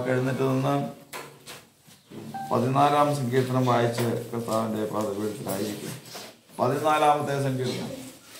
എഴുന്നേറ്റ് നിന്ന് പതിനാലാം സങ്കീർത്തനം വായിച്ച് കർത്താവിൻ്റെ പാദപീഠത്തിലായിരിക്കും പതിനാലാമത്തെ സങ്കീർത്തനം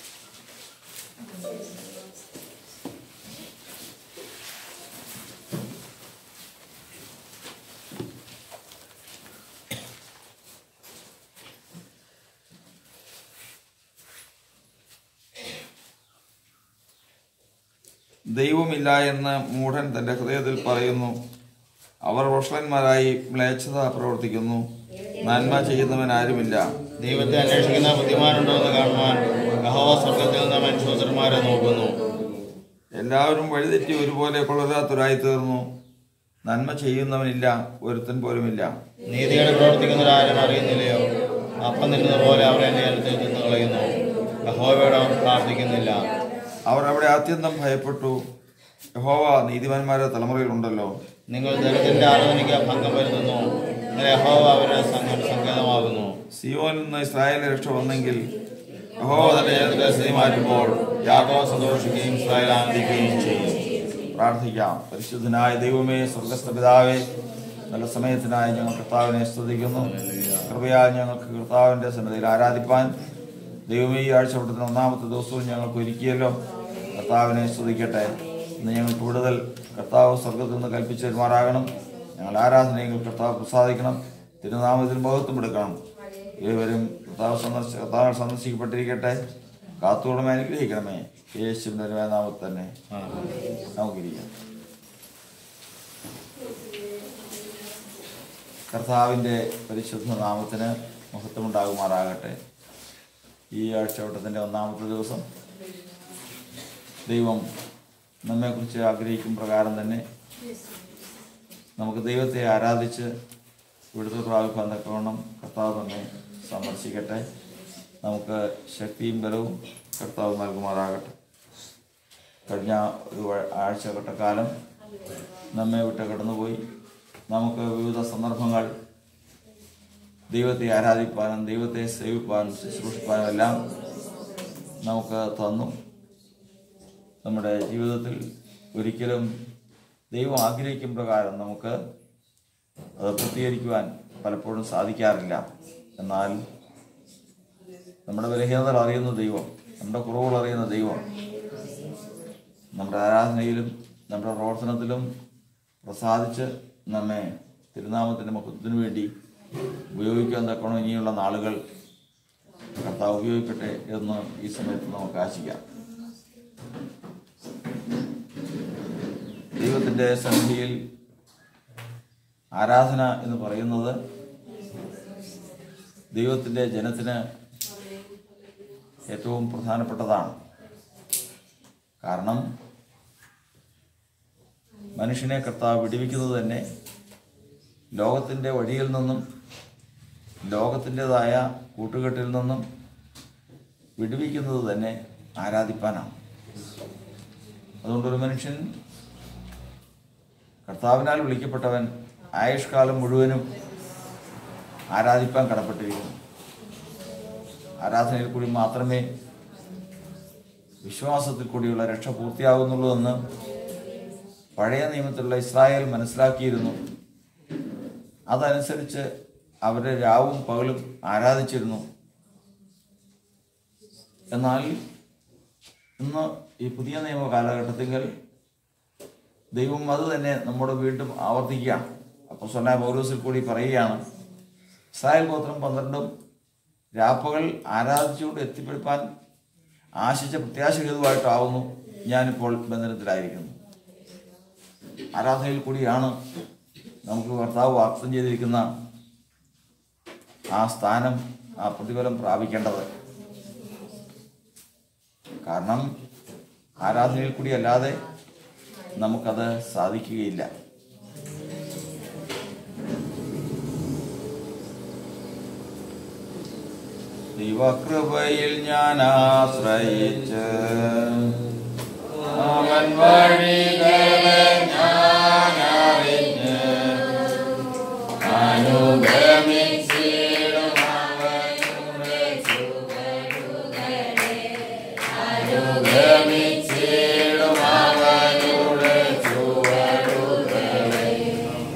ദൈവമില്ല എന്ന് മൂഢൻ തന്റെ ഹൃദയത്തിൽ പറയുന്നു അവർ വഷളന്മാരായി മ്ലേച്ഛത പ്രവർത്തിക്കുന്നു നന്മ ചെയ്യുന്നവൻ ആരുമില്ല ദൈവത്തെ അന്വേഷിക്കുന്ന ബുദ്ധിമാനുണ്ടോ എന്ന് കാണുവാൻ യഹോവ സ്വർഗത്തിൽ നിന്ന് മനുഷ്യപുത്രന്മാരെ നോക്കുന്നു എല്ലാവരും വഴിതെറ്റി ഒരുപോലെ കൊള്ളരാത്തവരായി തീർന്നു നന്മ ചെയ്യുന്നവനില്ല ഒരുത്തൻ പോലുമില്ല നീതിയുടെ പ്രവർത്തിക്കുന്നവരാരും അറിയുന്നില്ലയോ അപ്പം നിന്നത് പോലെ അവർ എന്നെ അടുത്ത് നിന്ന് കളയുന്നു യഹോവയോട് അവർ പ്രാർത്ഥിക്കുന്നില്ല അവർ അവിടെ അത്യന്തം ഭയപ്പെട്ടു യഹോവ നീതിമാന്മാരുടെ തലമുറയിലുണ്ടല്ലോ നിങ്ങൾ ദരിദ്രന്റെ ആരാധനയ്ക്ക് ഭംഗം വരുത്തുന്നു എന്നാൽ യഹോവ അവരുടെ സംഘ- സങ്കേതമാകുന്നു സിയോനിൽ നിന്ന് ഇസ്രായേലിന്റെ രക്ഷ വന്നെങ്കിൽ യഹോവ തന്റെ ജനത്തിന്റെ സ്ഥിതി മാറ്റുമ്പോൾ യാക്കോബ് സന്തോഷിക്കുകയും ഇസ്രായേൽ ആനന്ദിക്കുകയും ചെയ്യും പ്രാർത്ഥിക്കാം പരിശുദ്ധനായ ദൈവമേ സ്വർഗസ്ഥ പിതാവേ നല്ല സമയത്തിനായി ഞങ്ങൾ കർത്താവിനെ സ്തുതിക്കുന്നു കൃപയാൽ ഞങ്ങൾക്ക് കർത്താവിന്റെ സന്നദ്ധയിൽ ആരാധിപ്പാൻ ദൈവമേ ഈ ആഴ്ചവട്ടത്തിന് ഒന്നാമത്തെ ദിവസവും ഞങ്ങൾക്ക് ഒരുക്കിയല്ലോ കർത്താവിനെ സ്തുതിക്കട്ടെ ഇന്ന് ഞങ്ങൾക്ക് വിടുതൽ കർത്താവ് സ്വർഗത്തിൽ നിന്ന് കൽപ്പിച്ചു തരുമാറാകണം ഞങ്ങൾ ആരാധനയെങ്കിൽ കർത്താവ് പ്രസാദിക്കണം തിരുനാമത്തിൽ മഹത്വം എടുക്കണം ഏവരും കർത്താവ് സന്ദർശ കർത്താവ് സന്ദർശിക്കപ്പെട്ടിരിക്കട്ടെ കാത്തോളം അനുഗ്രഹിക്കണമേ യേശുവിൻ്റെ നാമത്തിൽ തന്നെ നമുക്കിരിക്കാം കർത്താവിൻ്റെ പരിശുദ്ധ നാമത്തിന് മഹത്വമുണ്ടാകുമാറാകട്ടെ ഈ ആഴ്ചവട്ടത്തിൻ്റെ ഒന്നാമത്തെ ദിവസം ദൈവം നമ്മെക്കുറിച്ച് ആഗ്രഹിക്കും പ്രകാരം തന്നെ നമുക്ക് ദൈവത്തെ ആരാധിച്ച് വിടുതൽ പ്രാപിക്കാൻ തക്കവണ്ണം കർത്താവ് നമ്മെ സന്ദർശിക്കട്ടെ നമുക്ക് ശക്തിയും ബലവും കർത്താവ് നൽകുമാറാകട്ടെ കഴിഞ്ഞ ഒരു വ- ആഴ്ചഘട്ടക്കാലം നമ്മെ വിട്ട് കടന്നുപോയി നമുക്ക് വിവിധ സന്ദർഭങ്ങൾ ദൈവത്തെ ആരാധിപ്പാനും ദൈവത്തെ സേവിപ്പാനും ശുശ്രൂഷിപ്പാനും എല്ലാം നമുക്ക് തന്നു നമ്മുടെ ജീവിതത്തിൽ ഒരിക്കലും ദൈവം ആഗ്രഹിക്കും പ്രകാരം നമുക്ക് അത് പൂർത്തീകരിക്കുവാൻ പലപ്പോഴും സാധിക്കാറില്ല എന്നാൽ നമ്മുടെ ബലഹീനതകൾ അറിയുന്ന ദൈവം നമ്മുടെ കുറവുകൾ അറിയുന്ന ദൈവം നമ്മുടെ ആരാധനയിലും നമ്മുടെ പ്രവർത്തനത്തിലും പ്രസാദിച്ച് നമ്മെ തിരുനാമത്തിൻ്റെ മഹത്വത്തിനു വേണ്ടി ഉപയോഗിക്കാൻ തക്കണം ഇനിയുള്ള നാളുകൾ കർത്താവ് ഉപയോഗിക്കട്ടെ എന്ന് ഈ സമയത്ത് നമുക്ക് ആശിക്കാം ദൈവത്തിൻ്റെ സന്നിധിയിൽ ആരാധന എന്ന് പറയുന്നത് ദൈവത്തിൻ്റെ ജനത്തിന് ഏറ്റവും പ്രധാനപ്പെട്ടതാണ് കാരണം മനുഷ്യനെ കർത്താവ് വിടിവിക്കുന്നത് തന്നെ ലോകത്തിൻ്റെ വഴിയിൽ നിന്നും ലോകത്തിൻ്റെതായ കൂട്ടുകെട്ടിൽ നിന്നും വിടുവിക്കുന്നത് തന്നെ ആരാധിപ്പാനാണ് അതുകൊണ്ടൊരു മനുഷ്യൻ കർത്താവിനാൽ വിളിക്കപ്പെട്ടവൻ ആയുഷ്കാലം മുഴുവനും ആരാധിപ്പാൻ കടപ്പെട്ടിരിക്കുന്നു ആരാധനയിൽ കൂടി മാത്രമേ വിശ്വാസത്തിൽ കൂടിയുള്ള രക്ഷ പൂർത്തിയാകുന്നുള്ളൂ എന്ന് പഴയ നിയമത്തിലുള്ള ഇസ്രായേൽ മനസ്സിലാക്കിയിരുന്നു അതനുസരിച്ച് അവരെ രാവും പകലും ആരാധിച്ചിരുന്നു എന്നാൽ ഇന്ന് ഈ പുതിയ നിയമ കാലഘട്ടത്തിൽ ദൈവം അത് തന്നെ നമ്മോട് വീണ്ടും ആവർത്തിക്കുകയാണ് അപ്പോൾ സ്വലാ പൗലോസിൽ കൂടി പറയുകയാണ് ഇസ്രായേൽ ഗോത്രം പന്ത്രണ്ടും രാപ്പകൾ ആരാധിച്ചുകൊണ്ട് എത്തിപ്പെടുപ്പാൻ ആശിച്ച പ്രത്യാശ ഹേതുവായിട്ടാവുന്നു ഞാനിപ്പോൾ ബന്ധനത്തിലായിരിക്കുന്നു ആരാധനയിൽ കൂടിയാണ് നമുക്ക് കർത്താവ് വാഗ്ദം ചെയ്തിരിക്കുന്ന ആ സ്ഥാനം ആ പ്രതിഫലം പ്രാപിക്കേണ്ടത് കാരണം ആരാധനയിൽ കൂടി അല്ലാതെ നമുക്കത് സാധിക്കുകയില്ല ദൈവകൃപയിൽ ഞാൻ ആശ്രയിച്ച് അവൻ വഴികളെ ഞാൻ അറിഞ്ഞ് അനുഗമിച്ചിടും അവനുടെ ചുവടുകളെ. അനുഗമിച്ചിടും അവനുടെ ചുവടുകളെ.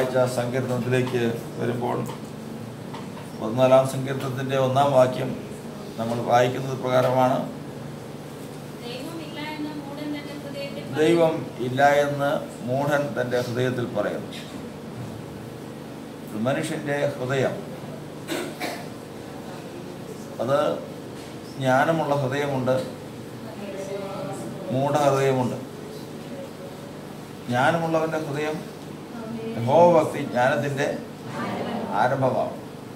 വായിച്ച സങ്കീർത്തനത്തിലേക്ക് വരുമ്പോൾ പതിനാലാം സങ്കീർത്തനത്തിൻ്റെ ഒന്നാം വാക്യം നമ്മൾ വായിക്കുന്നത് പ്രകാരമാണ് ദൈവമില്ല എന്ന് മൂഢൻ തന്റെ ഹൃദയത്തിൽ ദൈവം ഇല്ല എന്ന് മൂഢൻ തൻ്റെ ഹൃദയത്തിൽ പറയുന്നു ഒരു മനുഷ്യൻ്റെ ഹൃദയം അത് ജ്ഞാനമുള്ള ഹൃദയമുണ്ട് മൂഢഹൃദയമുണ്ട് ജ്ഞാനമുള്ളവൻ്റെ ഹൃദയം യഹോഭക്തി ജ്ഞാനത്തിൻ്റെ ആരംഭമാണ്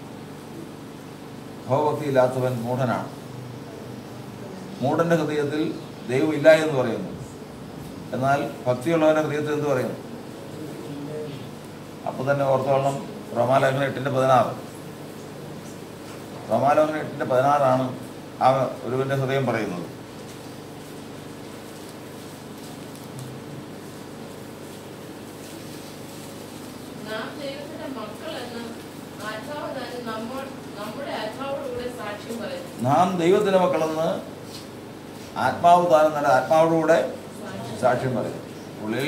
യഹോഭക്തി ഇല്ലാത്തവൻ മൂഢനാണ് മൂഢൻ്റെ ഹൃദയത്തിൽ ദൈവം ഇല്ല എന്ന് പറയുന്നു എന്നാൽ ഭക്തിയുള്ളവൻ്റെ ഹൃദയത്തിൽ എന്ത് പറയുന്നു അപ്പോൾ തന്നെ ഓർത്തോളം റോമാലേഖനം എട്ടിൻ്റെ പതിനാറ് റോമാലേഖനം എട്ടിൻ്റെ പതിനാറാണ് ആ ഒരുവൻ്റെ ഹൃദയം പറയുന്നത് നാം ദൈവത്തിന്റെ മക്കളെന്ന് ആത്മാവ് തന്നെ നമ്മൾ നമ്മുടെ ആത്മാവോടുകൂടെ സാക്ഷ്യം പറയുന്നു നാം ദൈവത്തിൻ്റെ മക്കളെന്ന് ആത്മാവ് താനും നല്ല ആത്മാവോടുകൂടെ സാക്ഷ്യം പറയും ഉള്ളിൽ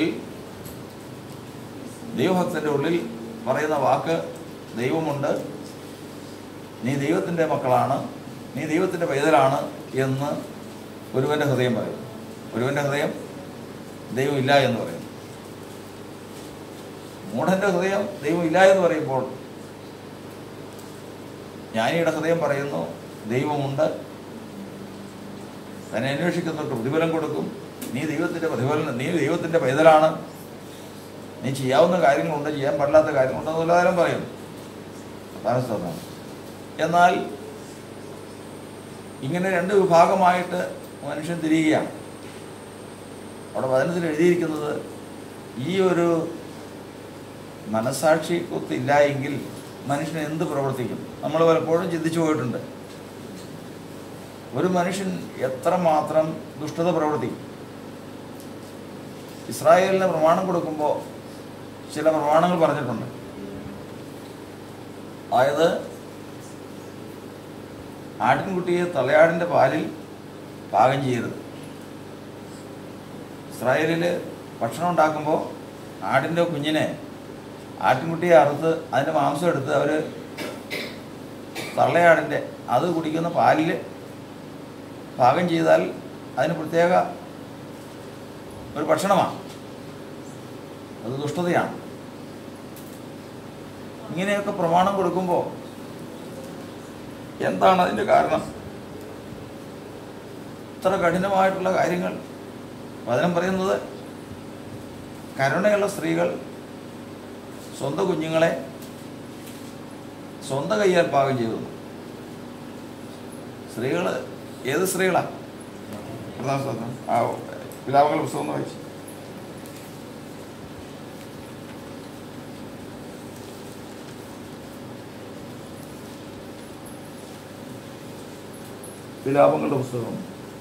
ദൈവഭക്തൻ്റെ ഉള്ളിൽ പറയുന്ന വാക്ക് ദൈവമുണ്ട് നീ ദൈവത്തിൻ്റെ മക്കളാണ് നീ ദൈവത്തിൻ്റെ പൈതലാണ് എന്ന് ഒരുവൻ്റെ ഹൃദയം പറയും ഒരുവൻ്റെ ഹൃദയം ദൈവമില്ല എന്ന് പറയും മൂഢൻ്റെ ഹൃദയം ദൈവമില്ല എന്ന് പറയുമ്പോൾ ജ്ഞാനിയുടെ ഹൃദയം പറയുന്നു ദൈവമുണ്ട് തന്നെ അന്വേഷിക്കുന്നവർക്ക് പ്രതിഫലം കൊടുക്കും നീ ദൈവത്തിൻ്റെ പ്രതിഫലം നീ ദൈവത്തിൻ്റെ പൈതലാണ് നീ ചെയ്യാവുന്ന കാര്യങ്ങളുണ്ട് ചെയ്യാൻ പാടില്ലാത്ത കാര്യങ്ങളുണ്ടെന്ന് എല്ലാവരും പറയും അതാണ് സ്തോത്രം എന്നാൽ ഇങ്ങനെ രണ്ട് വിഭാഗമായിട്ട് മനുഷ്യൻ തിരിയുകയാണ് അവിടെ വചനത്തിൽ എഴുതിയിരിക്കുന്നത് ഈ ഒരു മനസാക്ഷി കുത്തില്ല എങ്കിൽ മനുഷ്യൻ എന്ത് പ്രവർത്തിക്കും നമ്മൾ പലപ്പോഴും ചിന്തിച്ചു പോയിട്ടുണ്ട് ഒരു മനുഷ്യൻ എത്രമാത്രം ദുഷ്ടത പ്രവർത്തിക്കും ഇസ്രായേലിന് പ്രമാണം കൊടുക്കുമ്പോൾ ചില പ്രമാണങ്ങൾ പറഞ്ഞിട്ടുണ്ട് അതായത് ആട്ടിൻകുട്ടിയെ തലയാടിൻ്റെ പാലിൽ പാകം ചെയ്യരുത് ഇസ്രായേലിൽ ഭക്ഷണം ഉണ്ടാക്കുമ്പോൾ ആടിൻ്റെ കുഞ്ഞിനെ ആട്ടിൻകുട്ടിയെ അറുത്ത് അതിൻ്റെ മാംസം എടുത്ത് അവർ തള്ളയാടിൻ്റെ അത് കുടിക്കുന്ന പാലിൽ പാകം ചെയ്താൽ അതിന് പ്രത്യേക ഒരു ഭക്ഷണമാണ് അത് ദുഷ്ടതയാണ് ഇങ്ങനെയൊക്കെ പ്രമാണം കൊടുക്കുമ്പോൾ എന്താണ് അതിൻ്റെ കാരണം ഇത്ര കഠിനമായിട്ടുള്ള കാര്യങ്ങൾ വചനം പറയുന്നത് കരുണയുള്ള സ്ത്രീകൾ സ്വന്തം കുഞ്ഞുങ്ങളെ സ്വന്തം കയ്യാൽ പാകം ചെയ്തു സ്ത്രീകൾ ഏത് സ്ത്രീകളാണ് പ്രധാന സ്തോത്രം ആ പിതാവങ്ങളുടെ പുസ്തകം ഒന്ന് വായിച്ചു വിലാപങ്ങളുടെ പുസ്തകം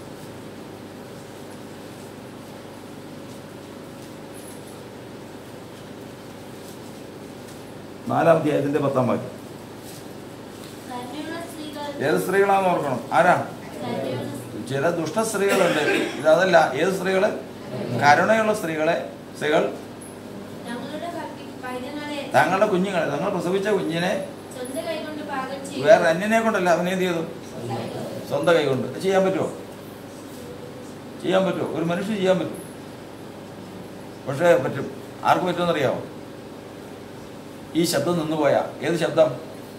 നാലാം അധ്യായത്തിന്റെ പത്താം വാക്യം കരുണയുള്ള സ്ത്രീകൾ ഏത് സ്ത്രീകളാണെന്ന് ഓർക്കണം ആരാ കരുണയുള്ള ചില ദുഷ്ട സ്ത്രീകളുണ്ട് ഇതല്ല ഏത് സ്ത്രീകള് കരുണയുള്ള സ്ത്രീകളെ സ്ത്രീകൾ ഞങ്ങളുടെ ഭക്തി പൈതങ്ങളെ തങ്ങളുടെ കുഞ്ഞുങ്ങളെ തങ്ങൾ പ്രസവിച്ച കുഞ്ഞിനെ സ്വന്തം കൈകൊണ്ട് പാകം ചെയ്യും വേറെ അന്യനെ കൊണ്ടല്ല അവനെ എന്ത് ചെയ്തു സ്വന്തം കൈ കൊണ്ട് അത് ചെയ്യാൻ പറ്റുമോ ചെയ്യാൻ പറ്റുമോ ഒരു മനുഷ്യൻ ചെയ്യാൻ പറ്റും പക്ഷേ പറ്റും ആർക്ക് പറ്റുമെന്നറിയാമോ ഈ ശബ്ദം നിന്നുപോയാ ഏത് ശബ്ദം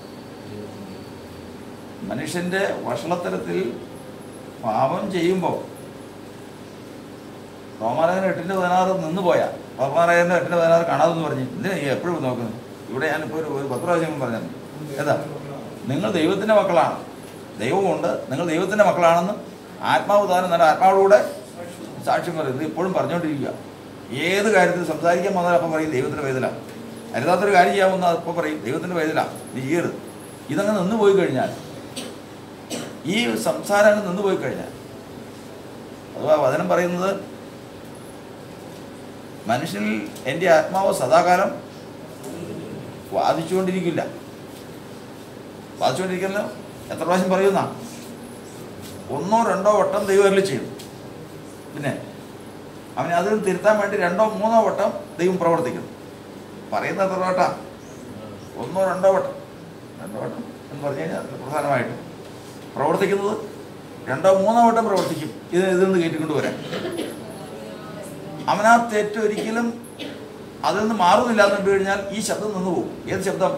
മനുഷ്യന്റെ വഷളത്തരത്തിൽ പാപം ചെയ്യുമ്പോൾ റോമാലയന എട്ടിന്റെ പതിനാറ് നിന്ന് പോയാ റോമാലയന എട്ടിന്റെ പതിനാറ് കാണാതെന്ന് പറഞ്ഞു എന്തിനാ ഈ എപ്പോഴും നോക്കുന്നത് ഇവിടെ ഞാനിപ്പോൾ ഒരു ഒരു പത്ത് പ്രാവശ്യം പറഞ്ഞു ഏതാ നിങ്ങൾ ദൈവത്തിന്റെ മക്കളാണ് ദൈവമുണ്ട് നിങ്ങൾ ദൈവത്തിന്റെ മക്കളാണെന്ന് ആത്മാവ് താനും നല്ല ആത്മാവിലൂടെ സാക്ഷ്യം പറയുന്നത് ഇപ്പോഴും പറഞ്ഞുകൊണ്ടിരിക്കുക ഏത് കാര്യത്തിൽ സംസാരിക്കാൻ വന്നാൽ അപ്പം പറയും ദൈവത്തിന്റെ വേദലാണ് അരുതാത്തൊരു കാര്യം ചെയ്യാമെന്ന് അപ്പം പറയും ദൈവത്തിന്റെ വേദലാണ് നീ ചെയ്യരുത് ഇതങ്ങ് നിന്ന് പോയി കഴിഞ്ഞാൽ ഈ സംസാരം അങ്ങ് നിന്ന് പോയി കഴിഞ്ഞാൽ അഥവാ വചനം പറയുന്നത് മനുഷ്യനിൽ എൻ്റെ ആത്മാവ് സദാകാലം വാദിച്ചുകൊണ്ടിരിക്കില്ല വാദിച്ചുകൊണ്ടിരിക്കല്ലോ എത്ര പ്രാവശ്യം പറയുന്ന ഒന്നോ രണ്ടോ വട്ടം ദൈവം ചെയ്യും പിന്നെ അവനെ അതിൽ തിരുത്താൻ വേണ്ടി രണ്ടോ മൂന്നോ വട്ടം ദൈവം പ്രവർത്തിക്കുന്നു പറയുന്നത് എത്ര വട്ടം ഒന്നോ രണ്ടോ വട്ടം രണ്ടോ വട്ടം എന്ന് പറഞ്ഞു കഴിഞ്ഞാൽ അതിൽ പ്രധാനമായിട്ടും പ്രവർത്തിക്കുന്നത് രണ്ടോ മൂന്നോ വട്ടം പ്രവർത്തിക്കും ഇത് ഇതിൽ നിന്ന് കയറ്റിക്കൊണ്ട് വരാൻ അവനാ തെറ്റ് ഒരിക്കലും അതിൽ നിന്ന് മാറുന്നില്ല എന്ന് കണ്ടു കഴിഞ്ഞാൽ ഈ ശബ്ദം നിന്ന് പോകും ഏത് ശബ്ദം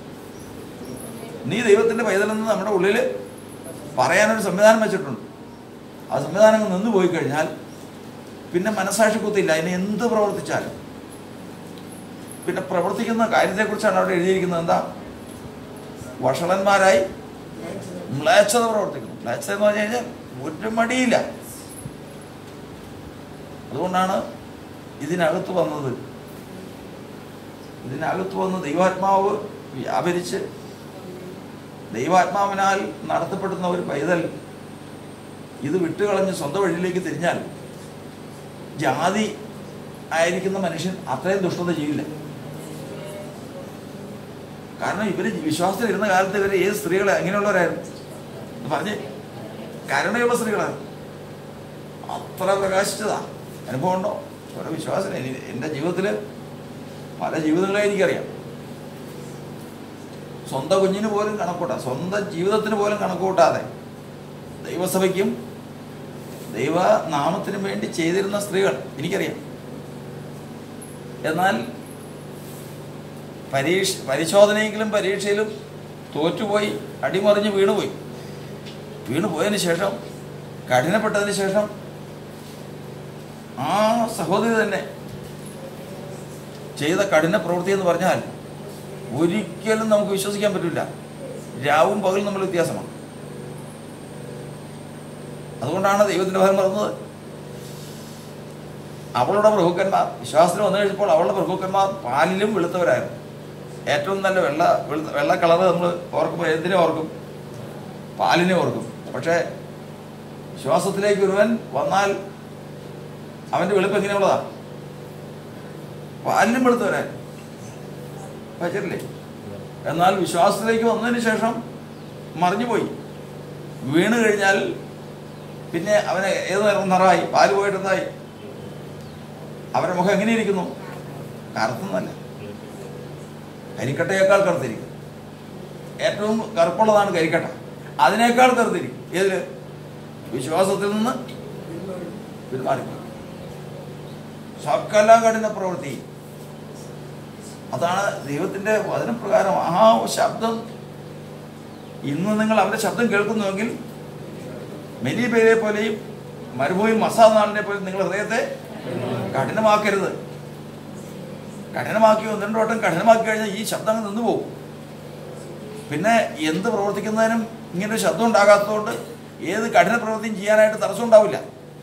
നീ ദൈവത്തിന്റെ പൈതലെന്ന് നമ്മുടെ ഉള്ളിൽ പറയാനൊരു സംവിധാനം വെച്ചിട്ടുണ്ട് ആ സംവിധാനം അങ്ങ് നിന്ന് പോയി കഴിഞ്ഞാൽ പിന്നെ മനസാക്ഷി കുത്തില്ല അതിന് എന്ത് പ്രവർത്തിച്ചാലും പിന്നെ പ്രവർത്തിക്കുന്ന കാര്യത്തെക്കുറിച്ചാണ് അവിടെ എഴുതിയിരിക്കുന്നത് എന്താ വഷളന്മാരായി മ്ലേച്ഛത പ്രവർത്തിക്കുന്നു മ്ലേച്ഛത എന്ന് പറഞ്ഞു കഴിഞ്ഞാൽ ഒരു മടിയില്ല അതുകൊണ്ടാണ് ഇതിനകത്ത് വന്നത് ഇതിനകത്ത് വന്ന് ദൈവാത്മാവ് വ്യാപരിച്ച് ദൈവാത്മാവിനാൽ നടത്തപ്പെടുന്ന ഒരു പൈതൽ ഇത് വിട്ടുകളഞ്ഞ് സ്വന്തം വഴിയിലേക്ക് തിരിഞ്ഞാൽ ജാതി ആയിരിക്കുന്ന മനുഷ്യൻ അത്രയും ദുഷ്ടത ചെയ്യില്ല കാരണം ഇവര് വിശ്വാസത്തിൽ ഇരുന്ന കാലത്ത് ഇവര് ഏത് സ്ത്രീകളെ എങ്ങനെയുള്ളവരായിരുന്നു എന്ന് പറഞ്ഞ് കരുണയുള്ള സ്ത്രീകളാണ് അത്ര പ്രകാശിച്ചതാ അനുഭവം ഉണ്ടോ ഓരോ വിശ്വാസം എനി- എൻ്റെ ജീവിതത്തിൽ പല ജീവിതങ്ങളെ എനിക്കറിയാം സ്വന്തം കുഞ്ഞിന് പോലും കണക്കൂട്ടാ സ്വന്തം ജീവിതത്തിന് പോലും കണക്കൂട്ടാതെ ദൈവസഭയ്ക്കും ദൈവനാമത്തിനും വേണ്ടി ചെയ്തിരുന്ന സ്ത്രീകൾ എനിക്കറിയാം എന്നാൽ പരീക്ഷ പരിശോധനയെങ്കിലും പരീക്ഷയിലും തോറ്റുപോയി അടിമറിഞ്ഞ് വീണുപോയി വീണു പോയതിന് ശേഷം കഠിനപ്പെട്ടതിന് ശേഷം ആ സഹോദരി തന്നെ ചെയ്ത കഠിന പ്രവൃത്തി എന്ന് പറഞ്ഞാൽ ഒരിക്കലും നമുക്ക് വിശ്വസിക്കാൻ പറ്റില്ല രാവും പകലും നമ്മൾ വ്യത്യാസമാണ് അതുകൊണ്ടാണ് ദൈവത്തിന്റെ ഫലം പറഞ്ഞത് അവളുടെ പ്രഭുക്കന്മാർ വിശ്വാസത്തിന് വന്നു കഴിഞ്ഞപ്പോൾ അവളുടെ പ്രഭുക്കന്മാർ പാലിലും വെളുത്തവരായിരുന്നു ഏറ്റവും നല്ല വെള്ള വെളുത്ത വെള്ള കളറ് നമ്മൾ ഓർക്കുമ്പോൾ എന്തിനെ ഓർക്കും പാലിനെ ഓർക്കും പക്ഷേ വിശ്വാസത്തിലേക്ക് ഒരുവൻ വന്നാൽ അവന്റെ വെളുപ്പ് എങ്ങനെയുള്ളതാ പാലിനും വെളുത്തവരായിരുന്നു പറ്റില്ലേ എന്നാൽ വിശ്വാസത്തിലേക്ക് വന്നതിന് ശേഷം മറിഞ്ഞുപോയി വീണ് കഴിഞ്ഞാൽ പിന്നെ അവന് ഏത് നിറം നിറമായി പാല് പോയിട്ട് എന്തായി അവരുടെ മുഖം എങ്ങനെയിരിക്കുന്നു കറുത്തുന്നല്ല കരിക്കട്ടയേക്കാൾ കറുത്തിരിക്കും ഏറ്റവും കറുപ്പുള്ളതാണ് കരിക്കട്ട അതിനേക്കാൾ കറുത്തിരിക്കും ഏതില് വിശ്വാസത്തിൽ നിന്ന് പിന്മാറിപ്പോയി സകല കഠിന പ്രവൃത്തി അതാണ് ദൈവത്തിന്റെ വചനപ്രകാരം ആ ശബ്ദം ഇന്ന് നിങ്ങൾ അവരുടെ ശബ്ദം കേൾക്കുന്നുവെങ്കിൽ മെലി പേരെ പോലെയും മരുഭൂമിയിൽ മസാ നാളിനെ പോലെയും നിങ്ങൾ ഹൃദയത്തെ കഠിനമാക്കരുത് കഠിനമാക്കി ഒന്ന് രണ്ട് വട്ടം കഠിനമാക്കി കഴിഞ്ഞാൽ ഈ ശബ്ദം അങ്ങ് നിന്ന് പോകും പിന്നെ എന്ത് പ്രവർത്തിക്കുന്നതിനും ഇങ്ങനെ ഒരു ശബ്ദം ഉണ്ടാകാത്തതുകൊണ്ട് ഏത് കഠിന പ്രവൃത്തിയും ചെയ്യാനായിട്ട് തടസ്സം ഉണ്ടാവില്ല